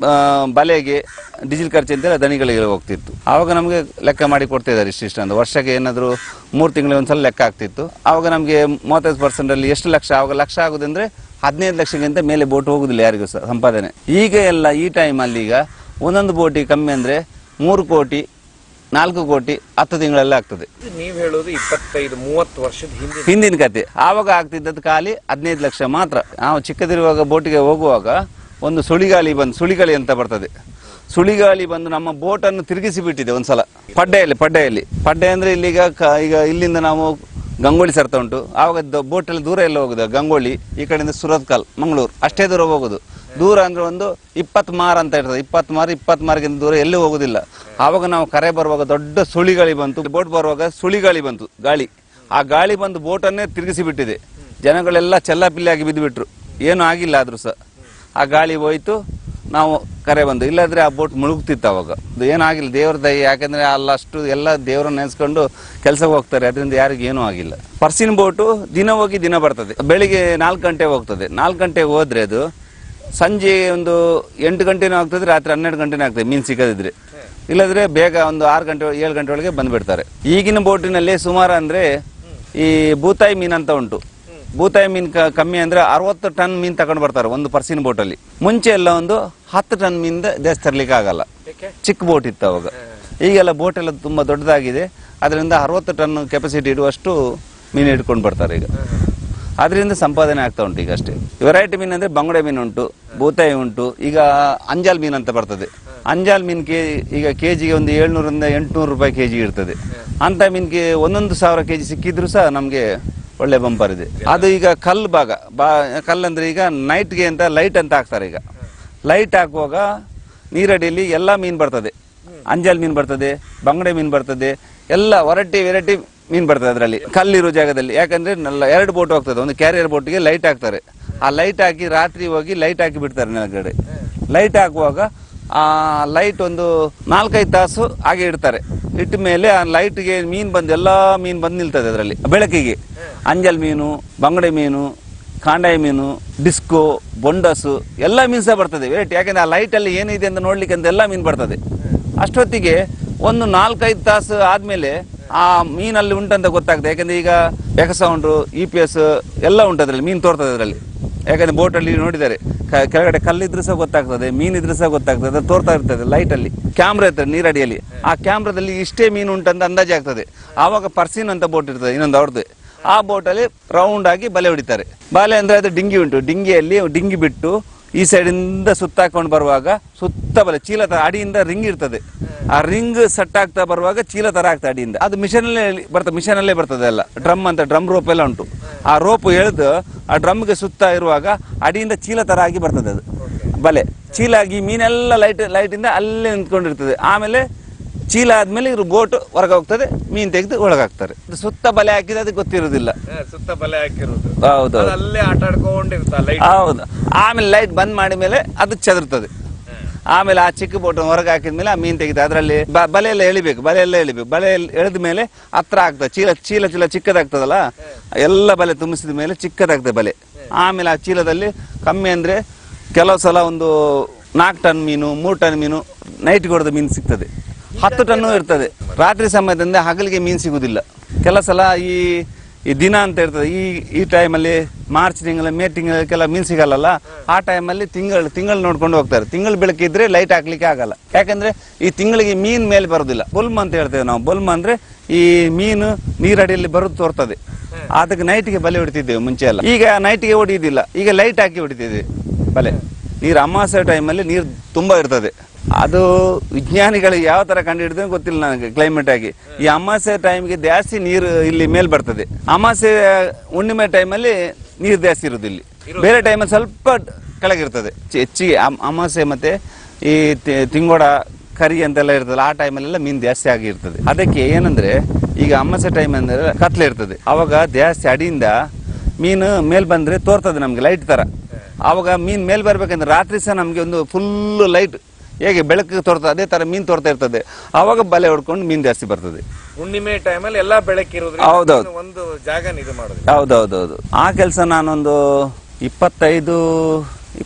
ಬಲೆಗೆ ಡೀಸೆಲ್ ಖರ್ಚು ಅಂತೇಳಿ ದನಿಗಳಿಗೆ ಹೋಗ್ತಿತ್ತು ಆವಾಗ ನಮಗೆ ಲೆಕ್ಕ ಮಾಡಿ ಕೊಡ್ತಿದ್ದಾರೆ ಇಷ್ಟಿಷ್ಟು ಅಂತ ವರ್ಷಕ್ಕೆ ಏನಾದರೂ ಮೂರು ತಿಂಗಳಿಗೆ ಒಂದ್ಸಲ ಲೆಕ್ಕ ಆಗ್ತಿತ್ತು ಆವಾಗ ನಮಗೆ ಮೂವತ್ತೈದು ಪರ್ಸೆಂಟಲ್ಲಿ ಎಷ್ಟು ಲಕ್ಷ ಆವಾಗ ಲಕ್ಷ ಆಗೋದಂದ್ರೆ ಹದಿನೈದು ಲಕ್ಷಕ್ಕಿಂತ ಮೇಲೆ ಬೋಟ್ ಹೋಗುದಿಲ್ಲ ಯಾರಿಗೂ ಸಹ ಸಂಪಾದನೆ ಈಗ ಎಲ್ಲ ಈ ಟೈಮಲ್ಲಿ ಈಗ ಒಂದೊಂದು ಬೋಟಿಗೆ ಕಮ್ಮಿ ಅಂದರೆ ಮೂರು ಕೋಟಿ ನಾಲ್ಕು ಕೋಟಿ ಹತ್ತು ತಿಂಗಳೆಲ್ಲ ಆಗ್ತದೆ ನೀವ್ ಹೇಳೋದು ಇಪ್ಪತ್ತೈದು ಮೂವತ್ತು ವರ್ಷದ ಹಿಂದೆ ಹಿಂದಿನ ಕತೆ ಆವಾಗ ಆಗ್ತಿದ್ದದ್ದು ಖಾಲಿ ಹದಿನೈದು ಲಕ್ಷ ಮಾತ್ರ ನಾವು ಚಿಕ್ಕದಿರುವಾಗ ಬೋಟಿಗೆ ಹೋಗುವಾಗ ಒಂದು ಸುಳಿಗಾಳಿ ಬಂದು ಸುಳಿಗಾಳಿ ಅಂತ ಬರ್ತದೆ ಸುಳಿಗಾಳಿ ಬಂದು ನಮ್ಮ ಬೋಟನ್ನು ತಿರುಗಿಸಿ ಬಿಟ್ಟಿದೆ ಒಂದ್ಸಲ ಪಡ್ಡೆಯಲ್ಲಿ ಪಡ್ಡೆಯಲ್ಲಿ ಪಡ್ಡೆ ಅಂದ್ರೆ ಇಲ್ಲಿಗ ಕ- ಈಗ ಇಲ್ಲಿಂದ ನಾವು ಗಂಗೋಳಿ ಸರ್ತ ಉಂಟು ಆವಾಗ ಬೋಟಲ್ಲಿ ದೂರ ಎಲ್ಲ ಹೋಗುದು ಗಂಗೋಳಿ ಈ ಕಡೆಯಿಂದ ಸುರತ್ಕಲ್ ಮಂಗಳೂರು ಅಷ್ಟೇ ದೂರ ಹೋಗುದು ದೂರ ಅಂದ್ರೆ ಒಂದು ಇಪ್ಪತ್ತು ಮಾರ್ ಅಂತ ಇರ್ತದೆ ಇಪ್ಪತ್ತು ಮಾರು ಇಪ್ಪತ್ತು ಮಾರ್ಗಿಂತ ದೂರ ಎಲ್ಲೂ ಹೋಗುದಿಲ್ಲ ಆವಾಗ ನಾವು ಕರೆ ಬರುವಾಗ ದೊಡ್ಡ ಸುಳಿಗಾಳಿ ಬಂತು ಬೋಟ್ ಬರುವಾಗ ಸುಳಿಗಾಳಿ ಬಂತು ಗಾಳಿ ಆ ಗಾಳಿ ಬಂದು ಬೋಟನ್ನೇ ತಿರುಗಿಸಿ ಬಿಟ್ಟಿದೆ ಜನಗಳೆಲ್ಲ ಚೆಲ್ಲಾಪಿಲ್ಲಿಯಾಗಿ ಬಿದ್ದುಬಿಟ್ರು ಏನೂ ಆಗಿಲ್ಲ ಆದ್ರೂ ಸಹ ಆ ಗಾಳಿ ಹೋಯ್ತು ನಾವು ಕರೆ ಬಂದು ಇಲ್ಲಾಂದ್ರೆ ಆ ಬೋಟ್ ಮುಳುಗ್ತಿತ್ತು ಅವಾಗ ಅದು ಏನಾಗಿಲ್ಲ ದೇವ್ರ ದಯ ಯಾಕಂದ್ರೆ ಅಲ್ಲಷ್ಟು ಎಲ್ಲ ದೇವ್ರನ್ನ ನೆನೆಸ್ಕೊಂಡು ಕೆಲಸಕ್ಕೆ ಹೋಗ್ತಾರೆ ಅದರಿಂದ ಯಾರಿಗೂ ಏನೂ ಆಗಿಲ್ಲ ಪರ್ಸಿನ ಬೋಟು ದಿನ ಹೋಗಿ ದಿನ ಬರ್ತದೆ ಬೆಳಿಗ್ಗೆ ನಾಲ್ಕು ಗಂಟೆ ಹೋಗ್ತದೆ ನಾಲ್ಕು ಗಂಟೆಗೆ ಹೋದ್ರೆ ಅದು ಸಂಜೆ ಒಂದು ಎಂಟು ಗಂಟೆನೂ ಆಗ್ತದೆ ರಾತ್ರಿ ಹನ್ನೆರಡು ಗಂಟೆನೂ ಆಗ್ತದೆ ಮೀನು ಸಿಕ್ಕದಿದ್ರೆ ಇಲ್ಲದ್ರೆ ಬೇಗ ಒಂದು ಆರು ಗಂಟೆ ಏಳು ಗಂಟೆ ಒಳಗೆ ಬಂದ್ಬಿಡ್ತಾರೆ ಈಗಿನ ಬೋಟಿನಲ್ಲಿ ಸುಮಾರು ಅಂದ್ರೆ ಈ ಬೂತಾಯಿ ಮೀನ್ ಅಂತ ಉಂಟು ಬೂತಾಯಿ ಮೀನ್ ಕ- ಕಮ್ಮಿ ಅಂದ್ರೆ ಅರವತ್ತು ಟನ್ ಮೀನ್ ತಗೊಂಡು ಬರ್ತಾರೆ ಒಂದು ಪರ್ಸಿನ ಬೋಟಲ್ಲಿ ಮುಂಚೆ ಎಲ್ಲ ಒಂದು ಹತ್ತು ಟನ್ ಮೀನ್ ದೇಶ ತರ್ಲಿಕ್ಕೆ ಆಗಲ್ಲ ಚಿಕ್ಕ ಬೋಟ್ ಇತ್ತು ಅವಾಗ ಈಗೆಲ್ಲ ಬೋಟ್ ಎಲ್ಲ ತುಂಬಾ ದೊಡ್ಡದಾಗಿದೆ ಅದರಿಂದ ಅರವತ್ತು ಟನ್ ಕೆಪಾಸಿಟಿ ಇಡುವಷ್ಟು ಮೀನು ಹಿಡ್ಕೊಂಡು ಬರ್ತಾರೆ ಈಗ ಅದರಿಂದ ಸಂಪಾದನೆ ಆಗ್ತಾ ಉಂಟು ಈಗ ಅಷ್ಟೇ ವೆರೈಟಿ ಮೀನು ಅಂದ್ರೆ ಬಂಗುಡೆ ಮೀನು ಉಂಟು ಬೂತಾಯಿ ಉಂಟು ಈಗ ಅಂಜಾಲ್ ಮೀನು ಅಂತ ಬರ್ತದೆ ಅಂಜಾಲ್ ಮೀನ್ ಕೆ ಈಗ ಕೆಜಿಗೆ ಒಂದು ಏಳ್ನೂರಿಂದ ಎಂಟುನೂರು ರೂಪಾಯಿ ಕೆಜಿ ಇರ್ತದೆ ಅಂತ ಮೀನ್ಗೆ ಒಂದೊಂದು ಸಾವಿರ ಕೆಜಿ ಸಿಕ್ಕಿದ್ರು ಸಹ ನಮಗೆ ಒಳ್ಳೆ ಬಂಪರ್ ಇದೆ ಅದು ಈಗ ಕಲ್ಲು ಭಾಗ ಬಾ ಕಲ್ಲಂದ್ರೆ ಈಗ ನೈಟ್ಗೆ ಅಂತ ಲೈಟ್ ಅಂತ ಹಾಕ್ತಾರೆ ಈಗ ಲೈಟ್ ಹಾಕುವಾಗ ನೀರಡಿಯಲ್ಲಿ ಎಲ್ಲ ಮೀನು ಬರ್ತದೆ ಅಂಜಲ್ ಮೀನು ಬರ್ತದೆ ಬಂಗಡೆ ಮೀನು ಬರ್ತದೆ ಎಲ್ಲ ವೆರೈಟಿ ವೆರೈಟಿ ಮೀನು ಬರ್ತದೆ ಅದರಲ್ಲಿ ಕಲ್ಲಿರೋ ಜಾಗದಲ್ಲಿ ಯಾಕಂದ್ರೆ ನಲ್ಲ- ಎರಡು ಬೋಟ್ ಹೋಗ್ತದೆ ಒಂದು ಕ್ಯಾರಿಯರ್ ಬೋಟ್ಗೆ ಲೈಟ್ ಹಾಕ್ತಾರೆ ಆ ಲೈಟ್ ಹಾಕಿ ರಾತ್ರಿ ಹೋಗಿ ಲೈಟ್ ಹಾಕಿ ಬಿಡ್ತಾರೆ ನೆಲಗಡೆ ಲೈಟ್ ಹಾಕುವಾಗ ಆ ಲೈಟ್ ಒಂದು ನಾಲ್ಕೈದು ತಾಸು ಹಾಗೆ ಇಡ್ತಾರೆ ಇಟ್ಟ ಮೇಲೆ ಆ ಲೈಟ್ಗೆ ಮೀನು ಬಂದು ಎಲ್ಲಾ ಮೀನು ಬಂದು ನಿಲ್ತದೆ ಅದರಲ್ಲಿ ಬೆಳಕಿಗೆ ಅಂಜಲ್ ಮೀನು ಬಂಗಡೆ ಮೀನು ಕಾಂಡಾಯಿ ಮೀನು ಡಿಸ್ಕೋ ಬೊಂಡಸು ಎಲ್ಲ ಮೀನು ಸಹ ಬರ್ತದೆ ವೆರೈಟಿ ಯಾಕಂದ್ರೆ ಆ ಲೈಟ್ ಅಲ್ಲಿ ಏನಿದೆ ಅಂತ ನೋಡ್ಲಿಕ್ಕೆ ಅಂತ ಎಲ್ಲ ಮೀನು ಬರ್ತದೆ ಅಷ್ಟೊತ್ತಿಗೆ ಒಂದು ನಾಲ್ಕೈದು ತಾಸು ಆದ್ಮೇಲೆ ಆ ಮೀನಲ್ಲಿ ಉಂಟಂತ ಗೊತ್ತಾಗ್ತದೆ ಯಾಕಂದ್ರೆ ಈಗ ಎಕಸೌಂಡ್ರು ಇ ಪಿ ಎಸ್ ಎಲ್ಲ ಉಂಟು ಅದರಲ್ಲಿ ಮೀನು ತೋರ್ತದೆ ಅದರಲ್ಲಿ ಯಾಕಂದ್ರೆ ಬೋಟಲ್ಲಿ ನೋಡಿದ್ದಾರೆ ಕ- ಕೆಳಗಡೆ ಕಲ್ಲಿದ್ರು ಸಹ ಗೊತ್ತಾಗ್ತದೆ ಮೀನಿದ್ರು ಸಹ ಗೊತ್ತಾಗ್ತದೆ ಅದು ತೋರ್ತಾ ಇರ್ತದೆ ಲೈಟ್ ಅಲ್ಲಿ ಕ್ಯಾಮ್ರಾ ಇರ್ತದೆ ನೀರಡಿಯಲ್ಲಿ ಆ ಕ್ಯಾಮ್ರಾದಲ್ಲಿ ಇಷ್ಟೇ ಮೀನು ಉಂಟಂತ ಅಂದಾಜು ಆಗ್ತದೆ ಆವಾಗ ಪರ್ಸಿನ್ ಅಂತ ಬೋಟ್ ಇರ್ತದೆ ಇನ್ನೊಂದು ಅವ್ರದ್ದು ಆ ಬೋಟಲ್ಲಿ ರೌಂಡ್ ಆಗಿ ಬಲೆ ಹೊಡಿತಾರೆ ಬಲೆ ಅಂದ್ರೆ ಅದು ಡಿಂಗಿ ಉಂಟು ಡಿಂಗಿಯಲ್ಲಿ ಡಿಂಗಿ ಬಿಟ್ಟು ಈ ಸೈಡ್ ಇಂದ ಸುತ್ತಾಕೊಂಡು ಬರುವಾಗ ಸುತ್ತ ಬಲೆ ಚೀಲ ತರ ಅಡಿಯಿಂದ ರಿಂಗ್ ಇರ್ತದೆ ಆ ರಿಂಗ್ ಸೆಟ್ ಆಗ್ತಾ ಬರುವಾಗ ಚೀಲ ತರ ಆಗ್ತದೆ ಅಡಿಯಿಂದ ಅದು ಮಿಷನ್ ಅಲ್ಲೇ ಬರ್ತದೆ ಮಿಷನ್ ಅಲ್ಲೇ ಬರ್ತದೆ ಎಲ್ಲ ಡ್ರಮ್ ಅಂತ ಡ್ರಮ್ ರೋಪ್ ಎಲ್ಲ ಉಂಟು ಆ ರೋಪ್ ಎಳೆದು ಆ ಡ್ರಮ್ಗೆ ಸುತ್ತ ಇರುವಾಗ ಅಡಿಯಿಂದ ಚೀಲ ತರ ಆಗಿ ಬರ್ತದೆ ಅದು ಬಲೆ ಚೀಲ ಆಗಿ ಮೀನೆಲ್ಲ ಲೈಟ್ ಲೈಟ್ ಇಂದ ಅಲ್ಲೇ ನಿಂತ್ಕೊಂಡಿರ್ತದೆ ಆಮೇಲೆ ಚೀಲ ಆದ್ಮೇಲೆ ಇವ್ರು ಬೋಟ್ ಹೊರಗೆ ಹೋಗ್ತದೆ ಮೀನ್ ತೆಗೆದು ಒಳಗಾಗ್ತಾರೆ ಅದು ಸುತ್ತ ಬಲೆ ಹಾಕಿದ್ರೆ ಅದಕ್ಕೆ ಗೊತ್ತಿರೋದಿಲ್ಲ ಸುತ್ತ ಬಲೆ ಹಾಕಿರೋದು ಹೌದು ಅದು ಅಲ್ಲೇ ಆಟ ಆಡ್ಕೊಂಡಿರ್ತಾ ಲೈಟ್ ಹೌದು ಆಮೇಲೆ ಲೈಟ್ ಬಂದ್ ಮಾಡಿದ ಮೇಲೆ ಅದು ಚದುರ್ತದೆ ಆಮೇಲೆ ಆ ಚಿಕ್ಕ ಬೋಟ್ ಹೊರಗೆ ಹಾಕಿದ್ಮೇಲೆ ಆ ಮೀನ್ ತೆಗಿತಾರೆ ಅದರಲ್ಲಿ ಬಲೆ ಎಲ್ಲ ಎಳಿಬೇಕು ಬಲೆ ಎಲ್ಲ ಎಳಿಬೇಕು ಬಲೆ ಎಳೆದ ಮೇಲೆ ಹತ್ರ ಆಗ್ತದೆ ಚೀಲ ಚೀಲ ಚೀಲ ಚಿಕ್ಕದಾಗ್ತದಲ್ಲ ಎಲ್ಲ ಬಲೆ ತುಂಬಿಸಿದ ಮೇಲೆ ಚಿಕ್ಕದಾಗ್ತದೆ ಬಲೆ ಆಮೇಲೆ ಆ ಚೀಲದಲ್ಲಿ ಕಮ್ಮಿ ಅಂದ್ರೆ ಕೆಲವು ಸಲ ಒಂದು ನಾಲ್ಕು ಟನ್ ಮೀನು ಮೂರು ಟನ್ ಮೀನು ನೈಟ್ ಹೊಡೆದ ಮೀನು ಸಿಗ್ತದೆ ಹತ್ತು ಟನ್ನು ಇರ್ತದೆ ರಾತ್ರಿ ಸಮಯದಿಂದ ಹಗಲಿಗೆ ಮೀನು ಸಿಗುದಿಲ್ಲ ಕೆಲವು ಸಲ ಈ ಈ ದಿನ ಅಂತ ಇರ್ತದೆ ಈ ಈ ಟೈಮಲ್ಲಿ ಮಾರ್ಚ್ ತಿಂಗಳ ಮೇ ತಿಂಗಳಕ್ಕೆಲ್ಲ ಮೀನು ಸಿಗಲ್ಲಲ್ಲ ಆ ಟೈಮಲ್ಲಿ ತಿಂಗಳು ತಿಂಗಳು ನೋಡ್ಕೊಂಡು ಹೋಗ್ತಾರೆ ತಿಂಗಳು ಬೆಳಕಿದ್ರೆ ಲೈಟ್ ಹಾಕ್ಲಿಕ್ಕೆ ಆಗಲ್ಲ ಯಾಕಂದ್ರೆ ಈ ತಿಂಗಳಿಗೆ ಮೀನ್ ಮೇಲೆ ಬರೋದಿಲ್ಲ ಬೊಲ್ಮ್ ಅಂತ ಹೇಳ್ತೇವೆ ನಾವು ಬೊಲ್ಮ್ ಅಂದ್ರೆ ಈ ಮೀನು ನೀರಡಿಯಲ್ಲಿ ಬರೋದು ತೋರ್ತದೆ ಅದಕ್ಕೆ ನೈಟ್ಗೆ ಬಲೆ ಹೊಡಿತಿದ್ದೇವೆ ಮುಂಚೆ ಎಲ್ಲ ಈಗ ನೈಟ್ಗೆ ಹೊಡಿಯೋದಿಲ್ಲ ಈಗ ಲೈಟ್ ಹಾಕಿ ಹೊಡಿತಿದ್ದೇವೆ ಬಲೆ ನೀರು ಅಮಾವಾಸ್ಯೆ ಟೈಮಲ್ಲಿ ನೀರು ತುಂಬಾ ಇರ್ತದೆ ಅದು ವಿಜ್ಞಾನಿಗಳು ಯಾವ ತರ ಕಂಡು ಗೊತ್ತಿಲ್ಲ ನನಗೆ ಕ್ಲೈಮೇಟ್ ಆಗಿ ಈ ಅಮಾವಾಸ್ಯೆ ಟೈಮ್ಗೆ ಜಾಸ್ತಿ ನೀರು ಇಲ್ಲಿ ಮೇಲ್ ಬರ್ತದೆ ಅಮಾವಾಸ್ಯೆ ಹುಣ್ಣಿಮೆ ಟೈಮಲ್ಲಿ ನೀರು ಜಾಸ್ತಿ ಇರುದು ಇಲ್ಲಿ ಬೇರೆ ಟೈಮಲ್ಲಿ ಸ್ವಲ್ಪ ಕೆಳಗಿರ್ತದೆ ಚೆ- ಹೆಚ್ಚಿಗೆ ಅಮ್- ಅಮಾವಾಸ್ಯೆ ಮತ್ತೆ ಈ ತಿ- ತಿಂಗೋಡ ಕರಿ ಅಂತೆಲ್ಲ ಇರ್ತದಲ್ಲ ಆ ಟೈಮಲ್ಲೆಲ್ಲ ಮೀನು ಜಾಸ್ತಿ ಆಗಿರ್ತದೆ ಅದಕ್ಕೆ ಏನಂದ್ರೆ ಈಗ ಅಮಾವಾಸ್ಯೆ ಟೈಮ್ ಅಂದ್ರೆ ಕತ್ಲೆ ಇರ್ತದೆ ಅವಾಗ ಜಾಸ್ತಿ ಅಡಿಯಿಂದ ಮೀನು ಮೇಲ್ ಬಂದ್ರೆ ತೋರ್ತದೆ ನಮ್ಗೆ ಲೈಟ್ ತರ ಆವಾಗ ಮೀನ್ ಮೇಲ್ ಬರ್ಬೇಕಂದ್ರೆ ರಾತ್ರಿ ಸಹ ನಮ್ಗೆ ಒಂದು ಫುಲ್ ಲೈಟ್ ಹೇಗೆ ಬೆಳಕು ತೋರ್ತದೆ ಅದೇ ತರ ಮೀನ್ ತೋರ್ತಾ ಇರ್ತದೆ ಆವಾಗ ಬಲೆ ಹೊಡ್ಕೊಂಡು ಮೀನ್ ಜಾಸ್ತಿ ಬರ್ತದೆ ಹುಣ್ಣಿಮೆ ಟೈಮಲ್ಲಿ ಎಲ್ಲಾ ಬೆಳಕಿರೋದ್ರಿಂದ ಹೌದೌದು. ನೀನು ಒಂದು ಜಾಗ ಇದು ಮಾಡೋದು ಹೌದೌದೌದು ಆ ಕೆಲಸ ನಾನೊಂದು ಇಪ್ಪತ್ತೈದು